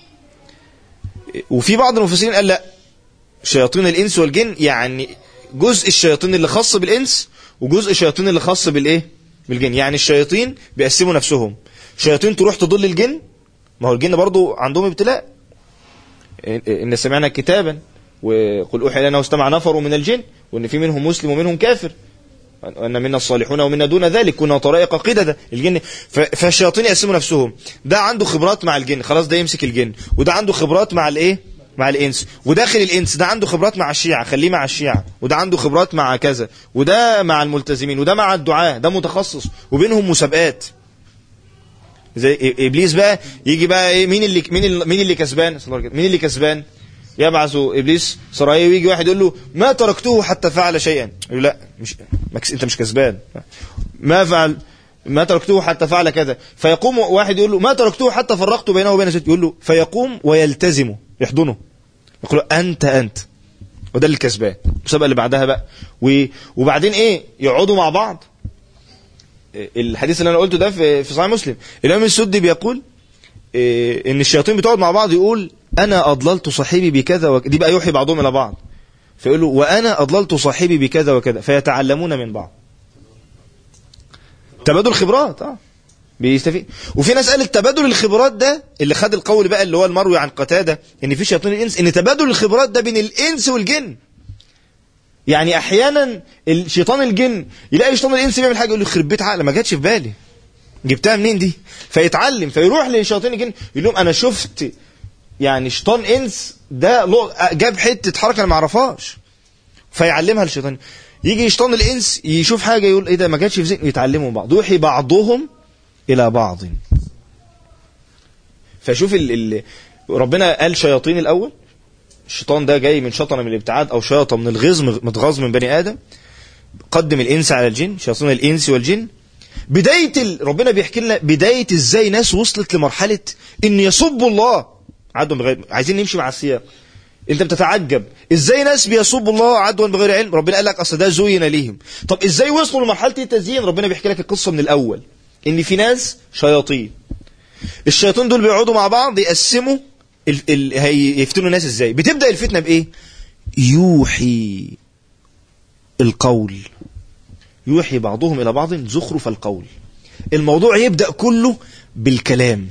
وفي بعض المفسرين قال لا شياطين الانس والجن يعني جزء الشياطين اللي خاص بالانس وجزء الشياطين اللي خاص بالايه بالجن يعني الشياطين بيقسموا نفسهم شياطين تروح تضل الجن ما هو الجن برضو عندهم ابتلاء ان سمعنا كتابا وقل اوحي لنا واستمع نفر من الجن وان في منهم مسلم ومنهم كافر وان منا الصالحون ومنا دون ذلك كنا طرائق قددا الجن فالشياطين يقسموا نفسهم ده عنده خبرات مع الجن خلاص ده يمسك الجن وده عنده خبرات مع الايه مع الانس وداخل الانس ده عنده خبرات مع الشيعة خليه مع الشيعة وده عنده خبرات مع كذا وده مع الملتزمين وده مع الدعاة ده متخصص وبينهم مسابقات زي ابليس بقى يجي بقى ايه مين اللي مين اللي مين اللي كسبان مين اللي كسبان يبعث ابليس سرايا ويجي واحد يقول له ما تركته حتى فعل شيئا يقول لا مش مكس انت مش كسبان ما فعل ما تركته حتى فعل كذا فيقوم واحد يقول له ما تركته حتى فرقت بينه وبين ست يقول له فيقوم ويلتزمه يحضنه يقول له انت انت وده اللي كسبان المسابقه اللي بعدها بقى و... وبعدين ايه يقعدوا مع بعض الحديث اللي انا قلته ده في في صحيح مسلم الامام السدي بيقول إيه ان الشياطين بتقعد مع بعض يقول انا اضللت صاحبي بكذا وكذا دي بقى يوحي بعضهم الى بعض فيقولوا وانا اضللت صاحبي بكذا وكذا فيتعلمون من بعض تبادل خبرات اه بيستفيد وفي ناس قالت تبادل الخبرات ده اللي خد القول بقى اللي هو المروي عن قتاده ان في شياطين الانس ان تبادل الخبرات ده بين الانس والجن يعني احيانا الشيطان الجن يلاقي شيطان الانس بيعمل حاجه يقول له يخرب بيت عقل ما جاتش في بالي جبتها منين دي فيتعلم فيروح لشياطين الجن يقول لهم انا شفت يعني شيطان انس ده جاب حته حركه انا ما اعرفهاش فيعلمها الشيطان يجي شيطان الانس يشوف حاجه يقول ايه ده ما جاتش في ذهني يتعلموا بعض يوحي بعضهم الى بعض فشوف ال ال ربنا قال شياطين الاول الشيطان ده جاي من شطنه من الابتعاد او شياطه من الغيظ متغاظ من بني ادم قدم الانس على الجن شياطين الانس والجن بدايه ال... ربنا بيحكي لنا بدايه ازاي ناس وصلت لمرحله ان يسبوا الله عدوا بغير عايزين نمشي مع السياق انت بتتعجب ازاي ناس بيسبوا الله عدوا بغير علم ربنا قال لك اصل ده زين ليهم طب ازاي وصلوا لمرحله التزيين ربنا بيحكي لك القصه من الاول ان في ناس شياطين الشياطين دول بيقعدوا مع بعض يقسموا ال... ال... هيفتنوا الناس ازاي بتبدا الفتنه بايه يوحي القول يوحي بعضهم الى بعض زخرف القول الموضوع يبدا كله بالكلام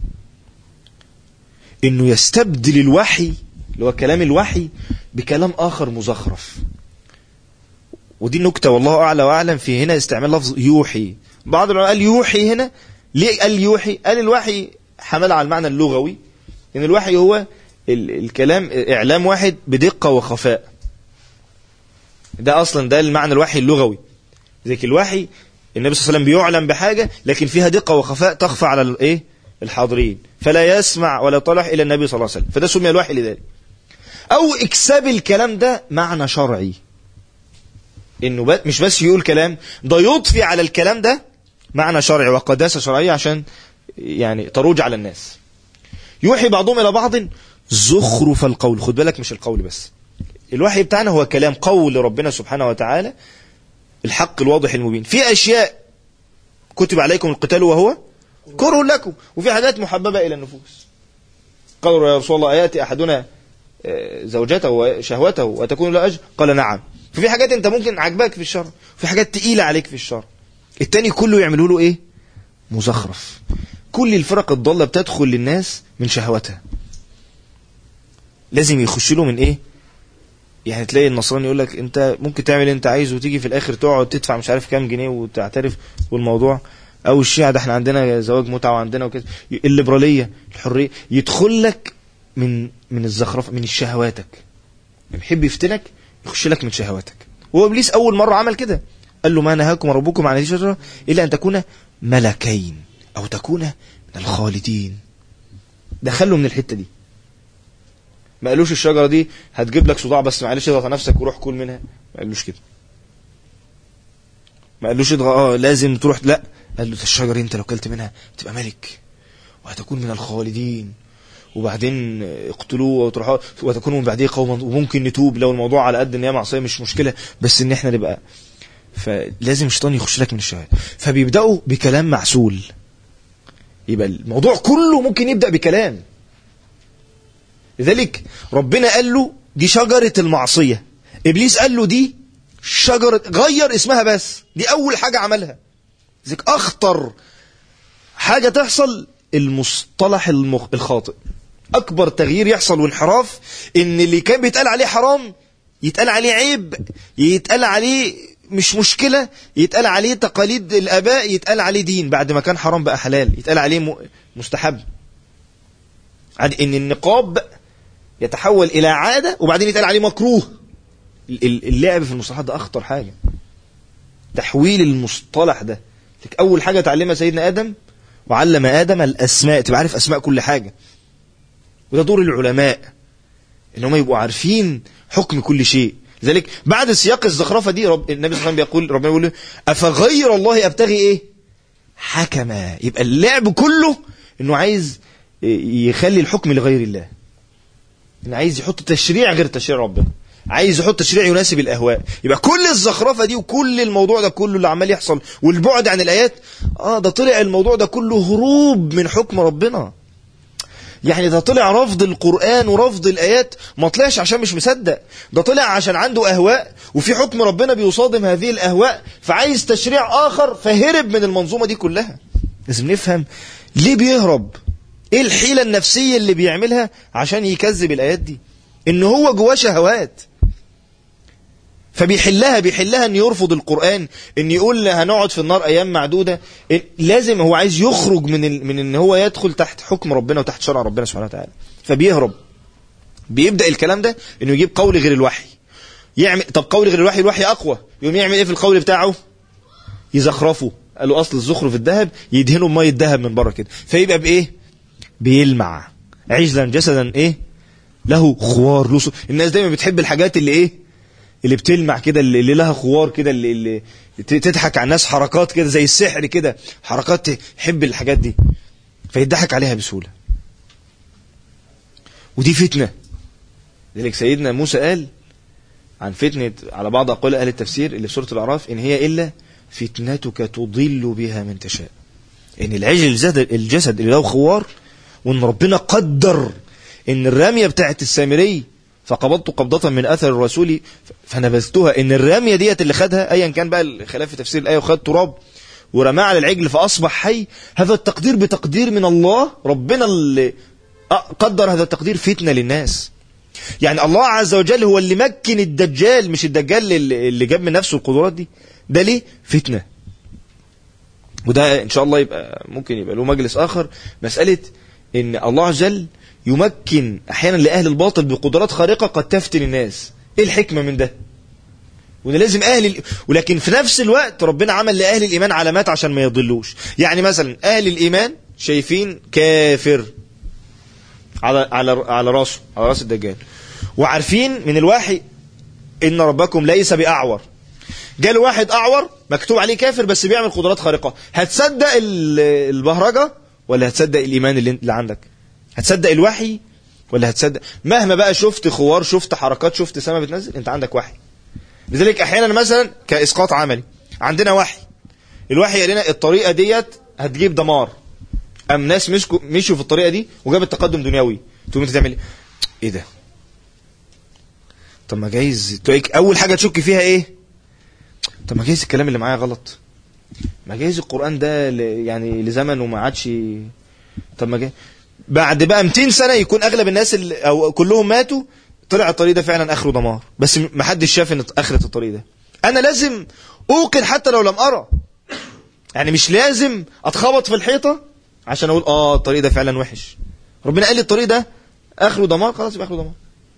انه يستبدل الوحي اللي هو كلام الوحي بكلام اخر مزخرف ودي النكته والله اعلى واعلم في هنا استعمال لفظ يوحي بعض العلماء قال يوحي هنا ليه قال يوحي قال الوحي حمل على المعنى اللغوي ان الوحي هو ال الكلام اعلام واحد بدقه وخفاء ده اصلا ده المعنى الوحي اللغوي ذلك الوحي النبي صلى الله عليه وسلم بيعلم بحاجه لكن فيها دقه وخفاء تخفى على الايه الحاضرين فلا يسمع ولا يطلع الى النبي صلى الله عليه وسلم فده سمي الوحي لذلك او اكساب الكلام ده معنى شرعي انه مش بس يقول كلام ده يضفي على الكلام ده معنى شرعي وقداسه شرعيه عشان يعني تروج على الناس يوحي بعضهم الى بعض زخرف القول خد بالك مش القول بس الوحي بتاعنا هو كلام قول ربنا سبحانه وتعالى الحق الواضح المبين في اشياء كتب عليكم القتال وهو كره لكم وفي حاجات محببه الى النفوس قالوا يا رسول الله اياتي احدنا زوجته وشهوته وتكون له اجر قال نعم ففي حاجات انت ممكن عجبك في الشر في حاجات تقيله عليك في الشر التاني كله يعملوا له ايه مزخرف كل الفرق الضاله بتدخل للناس من شهوتها لازم يخش له من ايه يعني تلاقي النصراني يقول لك انت ممكن تعمل اللي انت عايزه وتيجي في الاخر تقعد تدفع مش عارف كام جنيه وتعترف والموضوع او الشيعة ده احنا عندنا زواج متعة وعندنا وكده الليبرالية الحرية يدخل لك من من الزخرفة من شهواتك يحب يفتنك يخش لك من شهواتك وهو ابليس اول مرة عمل كده قال له ما نهاكم ربكم عن هذه الشجرة الا ان تكون ملكين او تكون من الخالدين دخله من الحتة دي ما قالوش الشجرة دي هتجيب لك صداع بس معلش اضغط نفسك وروح كل منها ما قالوش كده ما قالوش اضغط اه لازم تروح لا قال له الشجرة دي انت لو كلت منها تبقى ملك وهتكون من الخالدين وبعدين اقتلوه وتروحوا وتكونوا من بعديه قوما وممكن نتوب لو الموضوع على قد ان هي معصيه مش مشكله بس ان احنا نبقى فلازم الشيطان يخش لك من الشهوات فبيبداوا بكلام معسول يبقى الموضوع كله ممكن يبدا بكلام لذلك ربنا قال له دي شجره المعصيه ابليس قال له دي شجره غير اسمها بس دي اول حاجه عملها ذلك اخطر حاجه تحصل المصطلح المخ... الخاطئ اكبر تغيير يحصل وانحراف ان اللي كان بيتقال عليه حرام يتقال عليه عيب يتقال عليه مش مشكلة يتقال عليه تقاليد الآباء يتقال عليه دين بعد ما كان حرام بقى حلال يتقال عليه م... مستحب عاد ان النقاب يتحول الى عادة وبعدين يتقال عليه مكروه اللعب في المصطلحات ده اخطر حاجة تحويل المصطلح ده اول حاجة تعلمها سيدنا ادم وعلم ادم الاسماء تبقى عارف اسماء كل حاجة وده دور العلماء ان هم يبقوا عارفين حكم كل شيء لذلك بعد سياق الزخرفة دي رب النبي صلى الله عليه وسلم بيقول ربنا يقول له افغير الله ابتغي ايه حكما يبقى اللعب كله انه عايز يخلي الحكم لغير الله انه عايز يحط تشريع غير تشريع ربنا عايز يحط تشريع يناسب الاهواء يبقى كل الزخرفه دي وكل الموضوع ده كله اللي عمال يحصل والبعد عن الايات اه ده طلع الموضوع ده كله هروب من حكم ربنا يعني ده طلع رفض القرآن ورفض الآيات ما طلعش عشان مش مصدق ده طلع عشان عنده أهواء وفي حكم ربنا بيصادم هذه الأهواء فعايز تشريع آخر فهرب من المنظومة دي كلها لازم نفهم ليه بيهرب ايه الحيلة النفسية اللي بيعملها عشان يكذب الآيات دي ان هو جواه شهوات فبيحلها بيحلها ان يرفض القرآن ان يقول هنقعد في النار ايام معدودة إن لازم هو عايز يخرج من ال... من ان هو يدخل تحت حكم ربنا وتحت شرع ربنا سبحانه وتعالى فبيهرب بيبدأ الكلام ده انه يجيب قول غير الوحي يعمل طب قول غير الوحي الوحي اقوى يقوم يعمل ايه في القول بتاعه يزخرفه قالوا اصل الزخرف الذهب يدهنوا بميه الذهب من بره كده فيبقى بايه بيلمع عجلا جسدا ايه له خوار له الناس دايما بتحب الحاجات اللي ايه اللي بتلمع كده اللي, اللي لها خوار كده اللي, اللي تضحك على الناس حركات كده زي السحر كده حركات تحب الحاجات دي فيضحك عليها بسهولة ودي فتنة لذلك سيدنا موسى قال عن فتنة على بعض أقوال أهل التفسير اللي في سورة الأعراف إن هي إلا فتنتك تضل بها من تشاء إن العجل الجسد, الجسد اللي له خوار وإن ربنا قدر إن الرمية بتاعت السامري فقبضت قبضة من أثر الرسول فنبذتها إن الرمية ديت اللي خدها أيا كان بقى الخلاف في تفسير الآية وخد تراب ورماه على العجل فأصبح حي هذا التقدير بتقدير من الله ربنا اللي قدر هذا التقدير فتنة للناس يعني الله عز وجل هو اللي مكن الدجال مش الدجال اللي جاب من نفسه القدرات دي ده ليه فتنة وده ان شاء الله يبقى ممكن يبقى له مجلس اخر مسألة ان الله عز وجل يمكن احيانا لاهل الباطل بقدرات خارقة قد تفتن الناس ايه الحكمة من ده وده لازم اهل ال... ولكن في نفس الوقت ربنا عمل لاهل الايمان علامات عشان ما يضلوش يعني مثلا اهل الايمان شايفين كافر على على على راسه على راس الدجال وعارفين من الوحي ان ربكم ليس باعور جاله واحد اعور مكتوب عليه كافر بس بيعمل قدرات خارقه هتصدق البهرجه ولا هتصدق الايمان اللي, اللي عندك هتصدق الوحي ولا هتصدق مهما بقى شفت خوار شفت حركات شفت سما بتنزل انت عندك وحي لذلك احيانا مثلا كاسقاط عملي عندنا وحي الوحي قال لنا الطريقه ديت هتجيب دمار ام ناس مسكوا مشوا في الطريقه دي وجابت تقدم دنيوي تقوم انت تعمل ايه ده طب ما جايز اول حاجه تشك فيها ايه طب ما جايز الكلام اللي معايا غلط ما جايز القران ده يعني لزمن وما عادش طب ما جاي بعد بقى 200 سنه يكون اغلب الناس اللي او كلهم ماتوا طلع الطريق ده فعلا اخره دمار بس ما حدش شاف ان اخره الطريق ده انا لازم اوقن حتى لو لم ارى يعني مش لازم اتخبط في الحيطه عشان اقول اه الطريق ده فعلا وحش ربنا قال لي الطريق ده اخره دمار خلاص يبقى اخره دمار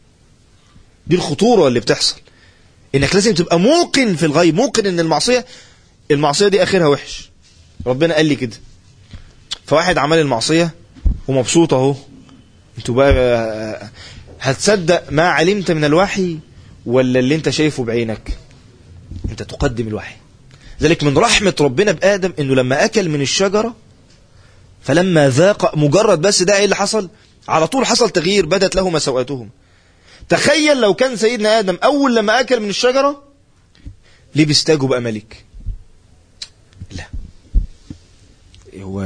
دي الخطوره اللي بتحصل انك لازم تبقى موقن في الغيب موقن ان المعصيه المعصيه دي اخرها وحش ربنا قال لي كده فواحد عمل المعصيه ومبسوط اهو انتوا بقى هتصدق ما علمت من الوحي ولا اللي انت شايفه بعينك انت تقدم الوحي ذلك من رحمة ربنا بآدم انه لما اكل من الشجرة فلما ذاق مجرد بس ده ايه اللي حصل على طول حصل تغيير بدت له مساواتهم تخيل لو كان سيدنا آدم أول لما أكل من الشجرة ليه بيستاجوا بقى ملك لا هو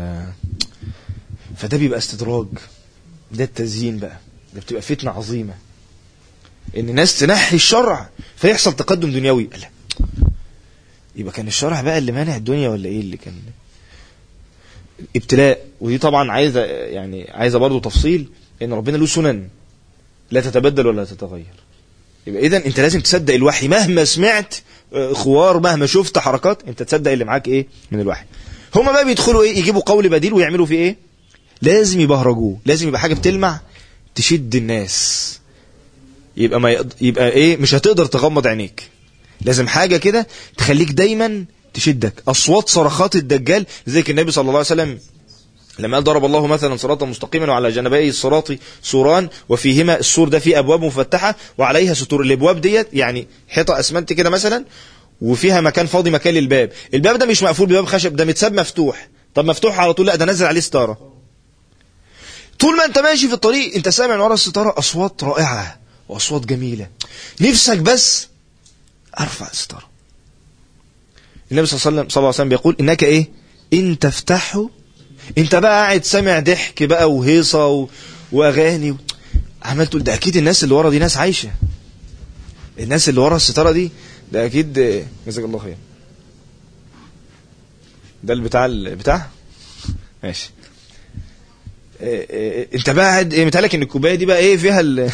فده بيبقى استدراج ده التزيين بقى ده بتبقى فتنة عظيمة ان ناس تنحي الشرع فيحصل تقدم دنيوي لا يبقى كان الشرع بقى اللي مانع الدنيا ولا ايه اللي كان ابتلاء ودي طبعا عايزه يعني عايزه برضه تفصيل ان ربنا له سنن لا تتبدل ولا تتغير يبقى اذا انت لازم تصدق الوحي مهما سمعت خوار مهما شفت حركات انت تصدق اللي معاك ايه من الوحي هما بقى بيدخلوا ايه يجيبوا قول بديل ويعملوا فيه ايه لازم يبهرجوه لازم يبقى حاجه بتلمع تشد الناس يبقى ما يقد... يبقى ايه مش هتقدر تغمض عينيك لازم حاجه كده تخليك دايما تشدك اصوات صرخات الدجال زي النبي صلى الله عليه وسلم لما قال ضرب الله مثلا صراطا مستقيما وعلى جانبي الصراط سوران وفيهما السور ده فيه ابواب مفتحه وعليها ستور الابواب ديت يعني حيطه اسمنت كده مثلا وفيها مكان فاضي مكان للباب الباب ده مش مقفول بباب خشب ده متساب مفتوح طب مفتوح على طول لا ده نزل عليه ستاره طول ما انت ماشي في الطريق انت سامع من ورا الستاره اصوات رائعه واصوات جميله نفسك بس ارفع ستاره النبي صلى الله عليه وسلم صلى الله عليه وسلم بيقول انك ايه ان تفتحه انت بقى قاعد سامع ضحك بقى وهيصه و... واغاني و... عمال تقول ده اكيد الناس اللي ورا دي ناس عايشه الناس اللي ورا الستاره دي ده اكيد آه، جزاك الله خير ده البتاع البتاع ماشي آه، آه، انت بقى قاعد ايه متهيألك ان الكوبايه دي بقى ايه فيها ال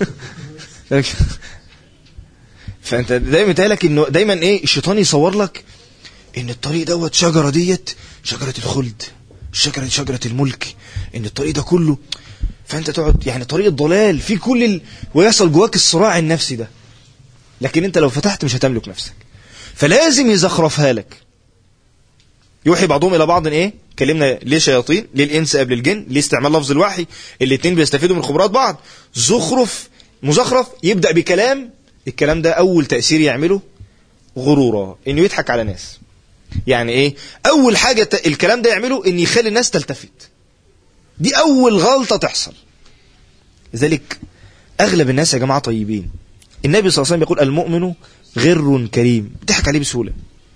فانت دايما متهيألك انه دايما ايه الشيطان يصور لك ان الطريق دوت شجره ديت شجره الخلد الشجره دي شجره الملك ان الطريق ده كله فانت تقعد يعني طريق الضلال في كل ال... ويحصل جواك الصراع النفسي ده لكن انت لو فتحت مش هتملك نفسك فلازم يزخرفها لك يوحي بعضهم الى بعض ايه كلمنا ليه شياطين ليه الانس قبل الجن ليه استعمال لفظ الوحي الاثنين بيستفيدوا من خبرات بعض زخرف مزخرف يبدا بكلام الكلام ده اول تاثير يعمله غرورا انه يضحك على ناس يعني ايه اول حاجه ت- الكلام ده يعمله ان يخلي الناس تلتفت دي اول غلطه تحصل لذلك اغلب الناس يا جماعه طيبين النبي صلى الله عليه وسلم يقول المؤمن غر كريم ضحك عليه بسهوله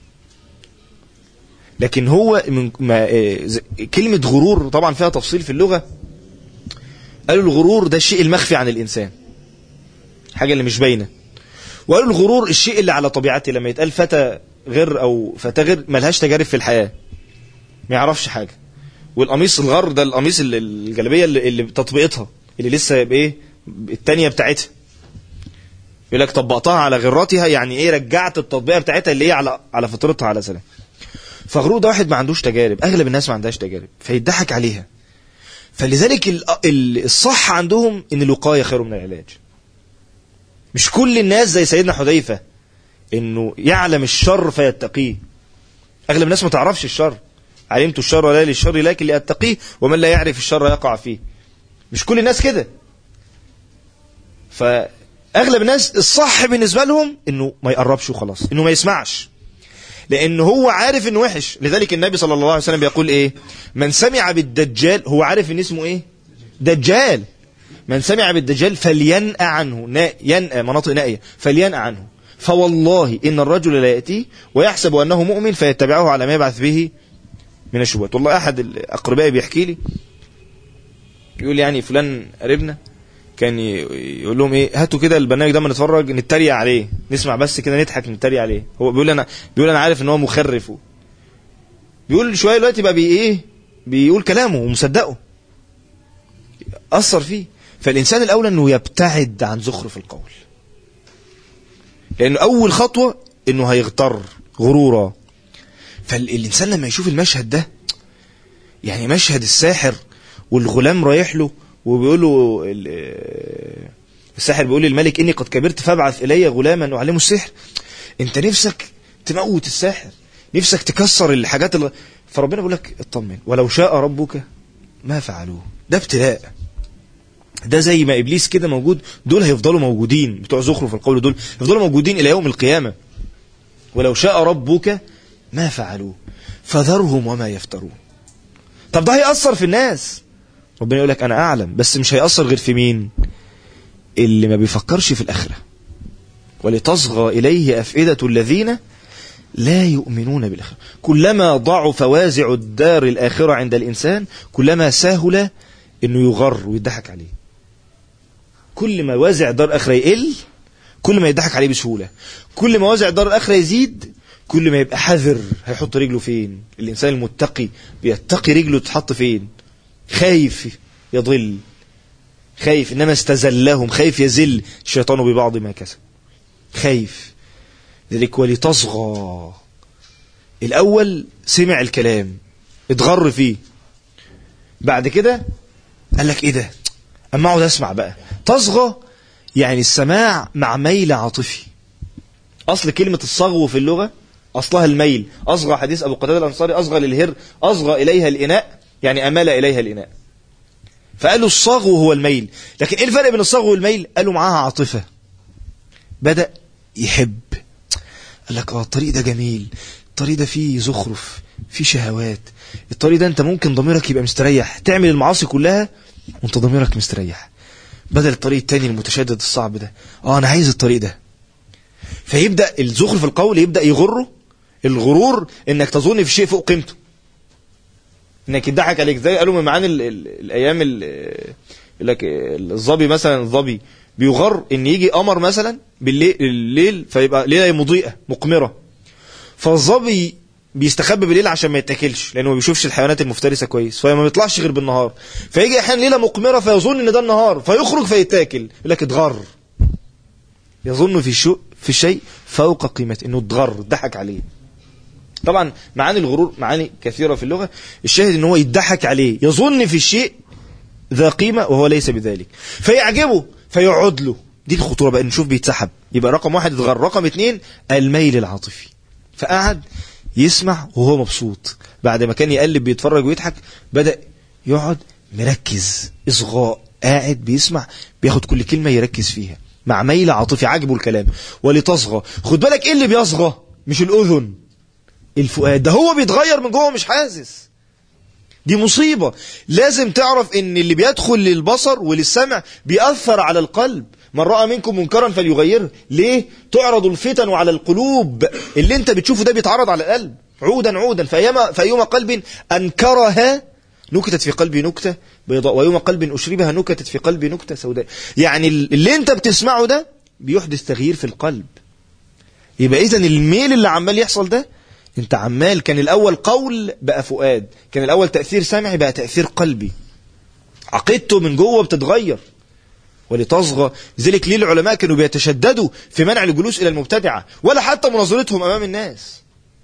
لكن هو من ما آه، ز- كلمه غرور طبعا فيها تفصيل في اللغه قالوا الغرور ده الشيء المخفي عن الانسان حاجه اللي مش باينه وقالوا الغرور الشيء اللي على طبيعته لما يتقال فتى غير او فتاه غير ملهاش تجارب في الحياه ما يعرفش حاجه والقميص الغر ده القميص اللي- الجلابيه اللي, اللي تطبيقتها اللي لسه بايه التانية بتاعتها يقول لك طبقتها على غراتها يعني ايه رجعت التطبيقه بتاعتها اللي هي على على فطرتها على سلام فغرور ده واحد ما عندوش تجارب اغلب الناس ما عندهاش تجارب فيضحك عليها فلذلك ال- ال- الصح عندهم ان الوقايه خير من العلاج مش كل الناس زي سيدنا حذيفه انه يعلم الشر فيتقيه اغلب الناس ما تعرفش الشر علمت الشر لا للشر لكن لاتقيه ومن لا يعرف الشر يقع فيه مش كل الناس كده فاغلب الناس الصح بالنسبه لهم انه ما يقربش وخلاص انه ما يسمعش لان هو عارف انه وحش لذلك النبي صلى الله عليه وسلم بيقول ايه من سمع بالدجال هو عارف ان اسمه ايه دجال من سمع بالدجال فلينأ عنه نا ينأى مناطق نائية فلينأ عنه فوالله إن الرجل لا يأتيه ويحسب أنه مؤمن فيتبعه على ما يبعث به من الشبهات والله أحد الأقرباء بيحكي لي يقول يعني فلان قريبنا كان ي- يقول لهم ايه هاتوا كده البرنامج ده ما نتفرج نتريق عليه نسمع بس كده نضحك نتريق عليه هو بيقول انا بيقول انا عارف ان هو مخرف بيقول شويه دلوقتي بقى بي ايه بيقول كلامه ومصدقه اثر فيه فالانسان الاولى انه يبتعد عن زخرف القول لانه اول خطوه انه هيغتر غرورا فالانسان لما يشوف المشهد ده يعني مشهد الساحر والغلام رايح له وبيقول له ال- الساحر بيقول للملك اني قد كبرت فابعث الي غلاما اعلمه السحر انت نفسك تموت الساحر نفسك تكسر الحاجات اللي فربنا بيقول لك اطمن ولو شاء ربك ما فعلوه ده ابتلاء ده زي ما ابليس كده موجود دول هيفضلوا موجودين بتوع زخرف القول دول يفضلوا موجودين الى يوم القيامه ولو شاء ربك ما فعلوه فذرهم وما يفترون طب ده هيأثر في الناس ربنا يقول لك انا اعلم بس مش هيأثر غير في مين اللي ما بيفكرش في الاخره ولتصغى اليه افئده الذين لا يؤمنون بالاخره كلما ضعف وازع الدار الاخره عند الانسان كلما سهل انه يغر ويضحك عليه كل ما وازع دار الاخره يقل كل ما يضحك عليه بسهوله كل ما وازع دار الاخره يزيد كل ما يبقى حذر هيحط رجله فين الانسان المتقي بيتقي رجله تتحط فين خايف يضل خايف انما استزلهم خايف يزل الشيطان ببعض ما كسب خايف ذلك ولتصغى الاول سمع الكلام اتغر فيه بعد كده قال لك ايه ده اما اقعد اسمع بقى تصغى يعني السماع مع ميل عاطفي اصل كلمه الصغو في اللغه اصلها الميل اصغى حديث ابو قتاده الانصاري اصغى للهر اصغى اليها الاناء يعني امال اليها الاناء فقالوا الصغو هو الميل لكن ايه الفرق بين الصغو والميل قالوا معاها عاطفه بدا يحب قال لك اه الطريق ده جميل الطريق ده فيه زخرف فيه شهوات الطريق ده انت ممكن ضميرك يبقى مستريح تعمل المعاصي كلها وانت ضميرك مستريح بدل الطريق التاني المتشدد الصعب ده اه انا عايز الطريق ده فيبدا الزخرف القول يبدا يغره الغرور انك تظن في شيء فوق قيمته انك يضحك عليك زي قالوا من معاني ال- ال- الايام ال- يقول لك الظبي مثلا الظبي بيغر ان يجي قمر مثلا بالليل الليل فيبقى ليله مضيئه مقمره فالظبي بيستخبى بالليل عشان ما يتاكلش لانه ما بيشوفش الحيوانات المفترسه كويس فما بيطلعش غير بالنهار فيجي احيانا ليله مقمره فيظن ان ده النهار فيخرج فيتاكل يقول لك اتغر يظن في الشيء في الشيء فوق قيمته انه اتغر ضحك عليه طبعا معاني الغرور معاني كثيره في اللغه الشاهد ان هو يضحك عليه يظن في الشيء ذا قيمه وهو ليس بذلك فيعجبه فيقعد له دي الخطوره بقى نشوف بيتسحب يبقى رقم واحد اتغر رقم اتنين الميل العاطفي فقعد يسمع وهو مبسوط بعد ما كان يقلب بيتفرج ويضحك بدأ يقعد مركز إصغاء قاعد بيسمع بياخد كل كلمة يركز فيها مع ميل عاطفي عاجبه الكلام ولتصغى خد بالك ايه اللي بيصغى مش الأذن الفؤاد ده هو بيتغير من جوه مش حاسس دي مصيبة لازم تعرف ان اللي بيدخل للبصر وللسمع بيأثر على القلب من رأى منكم منكرا فليغيره ليه تعرض الفتن على القلوب اللي انت بتشوفه ده بيتعرض على القلب عودا عودا فأيما, فأيما قلب أنكرها نكتت في قلبي نكتة بيضاء ويوم قلب أشربها نكتت في قلبي نكتة سوداء يعني اللي انت بتسمعه ده بيحدث تغيير في القلب يبقى إذا الميل اللي عمال يحصل ده انت عمال كان الأول قول بقى فؤاد كان الأول تأثير سمعي بقى تأثير قلبي عقيدته من جوه بتتغير ولتصغى لذلك ليه العلماء كانوا بيتشددوا في منع الجلوس إلى المبتدعة ولا حتى مناظرتهم أمام الناس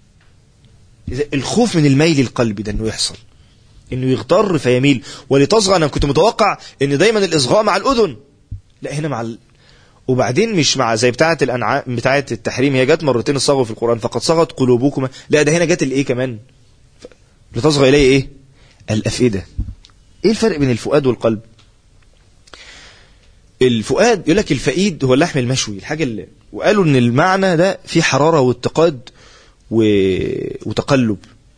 إذا الخوف من الميل القلبي ده انه يحصل انه يغتر فيميل ولتصغى انا كنت متوقع ان دايما الاصغاء مع الاذن لا هنا مع ال... وبعدين مش مع زي بتاعه الانعام بتاعه التحريم هي جت مرتين الصغو في القران فقد صغت قلوبكما لا ده هنا جت الايه كمان ف... لتصغى اليه ايه الافئده ايه الفرق بين الفؤاد والقلب الفؤاد يقول لك الفئيد هو اللحم المشوي الحاجه اللي وقالوا ان المعنى ده فيه حراره واتقاد و... وتقلب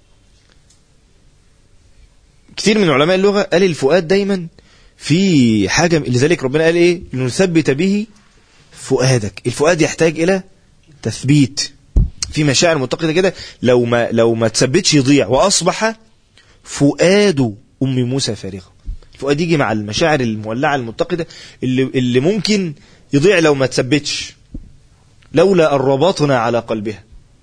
كتير من علماء اللغة قال الفؤاد دايما في حاجة لذلك ربنا قال ايه لنثبت به فؤادك الفؤاد يحتاج الى تثبيت في مشاعر معتقده كده لو ما لو ما تثبتش يضيع واصبح فؤاد ام موسى فارغه الفؤاد يجي مع المشاعر المولعه المعتقده اللي اللي ممكن يضيع لو ما تثبتش لولا ان ربطنا على قلبها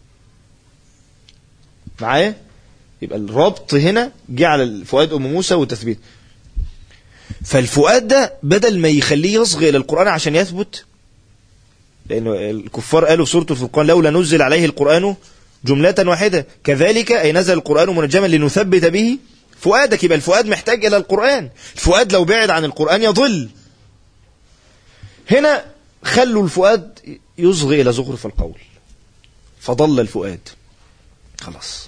معايا يبقى الربط هنا جه على الفؤاد ام موسى والتثبيت فالفؤاد ده بدل ما يخليه يصغي الى القران عشان يثبت لانه الكفار قالوا في سوره الفرقان لولا نزل عليه القران جملة واحدة كذلك أي نزل القرآن منجما لنثبت به فؤادك يبقى الفؤاد محتاج إلى القرآن الفؤاد لو بعد عن القرآن يضل هنا خلوا الفؤاد يصغي إلى زخرف القول فضل الفؤاد خلاص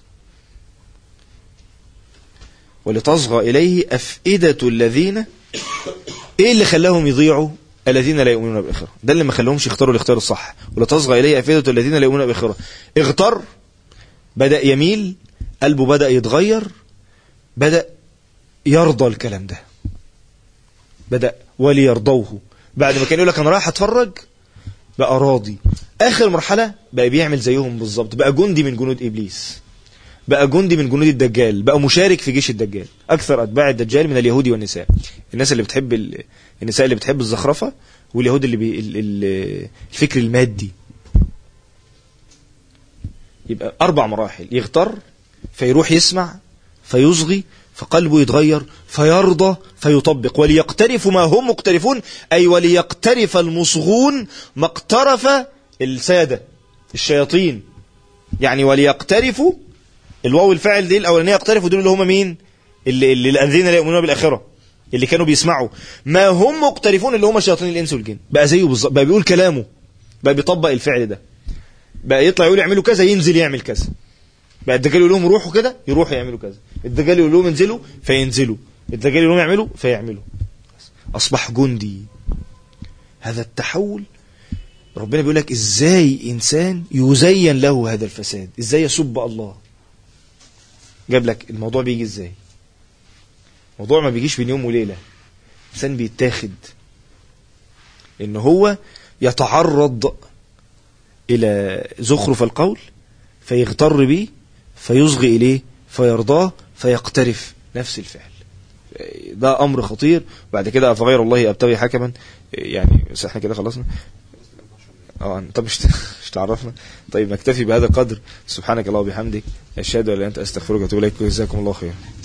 ولتصغى إليه أفئدة الذين إيه اللي خلاهم يضيعوا الذين لا يؤمنون بالآخرة ده اللي ما خلاهمش يختاروا الاختيار الصح ولتصغى إليه أفئدة الذين لا يؤمنون بالآخرة اغتر بدأ يميل قلبه بدأ يتغير بدأ يرضى الكلام ده بدأ وليرضوه بعد ما كان يقول لك أنا رايح أتفرج بقى راضي آخر مرحلة بقى بيعمل زيهم بالظبط بقى جندي من جنود إبليس بقى جندي من جنود الدجال بقى مشارك في جيش الدجال أكثر أتباع الدجال من اليهود والنساء الناس اللي بتحب ال... النساء اللي بتحب الزخرفة واليهود اللي بي... ال... ال... الفكر المادي يبقى أربع مراحل يغتر فيروح يسمع فيصغي فقلبه يتغير فيرضى فيطبق وليقترف ما هم مقترفون أي وليقترف المصغون ما اقترف السادة الشياطين يعني وليقترفوا الواو الفاعل دي الأولانية يقترفوا دول اللي هم مين اللي, اللي الذين لا يؤمنون بالآخرة اللي كانوا بيسمعوا ما هم مقترفون اللي هم شياطين الإنس والجن بقى زيه بالظبط بقى بيقول كلامه بقى بيطبق الفعل ده بقى يطلع يقول يعملوا كذا ينزل يعمل كذا بقى الدجال يقول لهم روحوا كده يروحوا يعملوا كذا الدجال يقول لهم انزلوا فينزلوا الدجال يقول لهم يعملوا فيعملوا اصبح جندي هذا التحول ربنا بيقول لك ازاي انسان يزين له هذا الفساد ازاي يسب الله جاب لك الموضوع بيجي ازاي الموضوع ما بيجيش بين يوم وليله انسان بيتاخد ان هو يتعرض الى زخرف القول فيغتر به فيصغي اليه فيرضاه فيقترف نفس الفعل ده امر خطير بعد كده افغير الله ابتغي حكما يعني بس احنا كده خلصنا اه طب مش مش تعرفنا طيب نكتفي بهذا القدر سبحانك اللهم وبحمدك اشهد ان لا اله الا انت استغفرك واتوب اليك جزاكم الله خيرا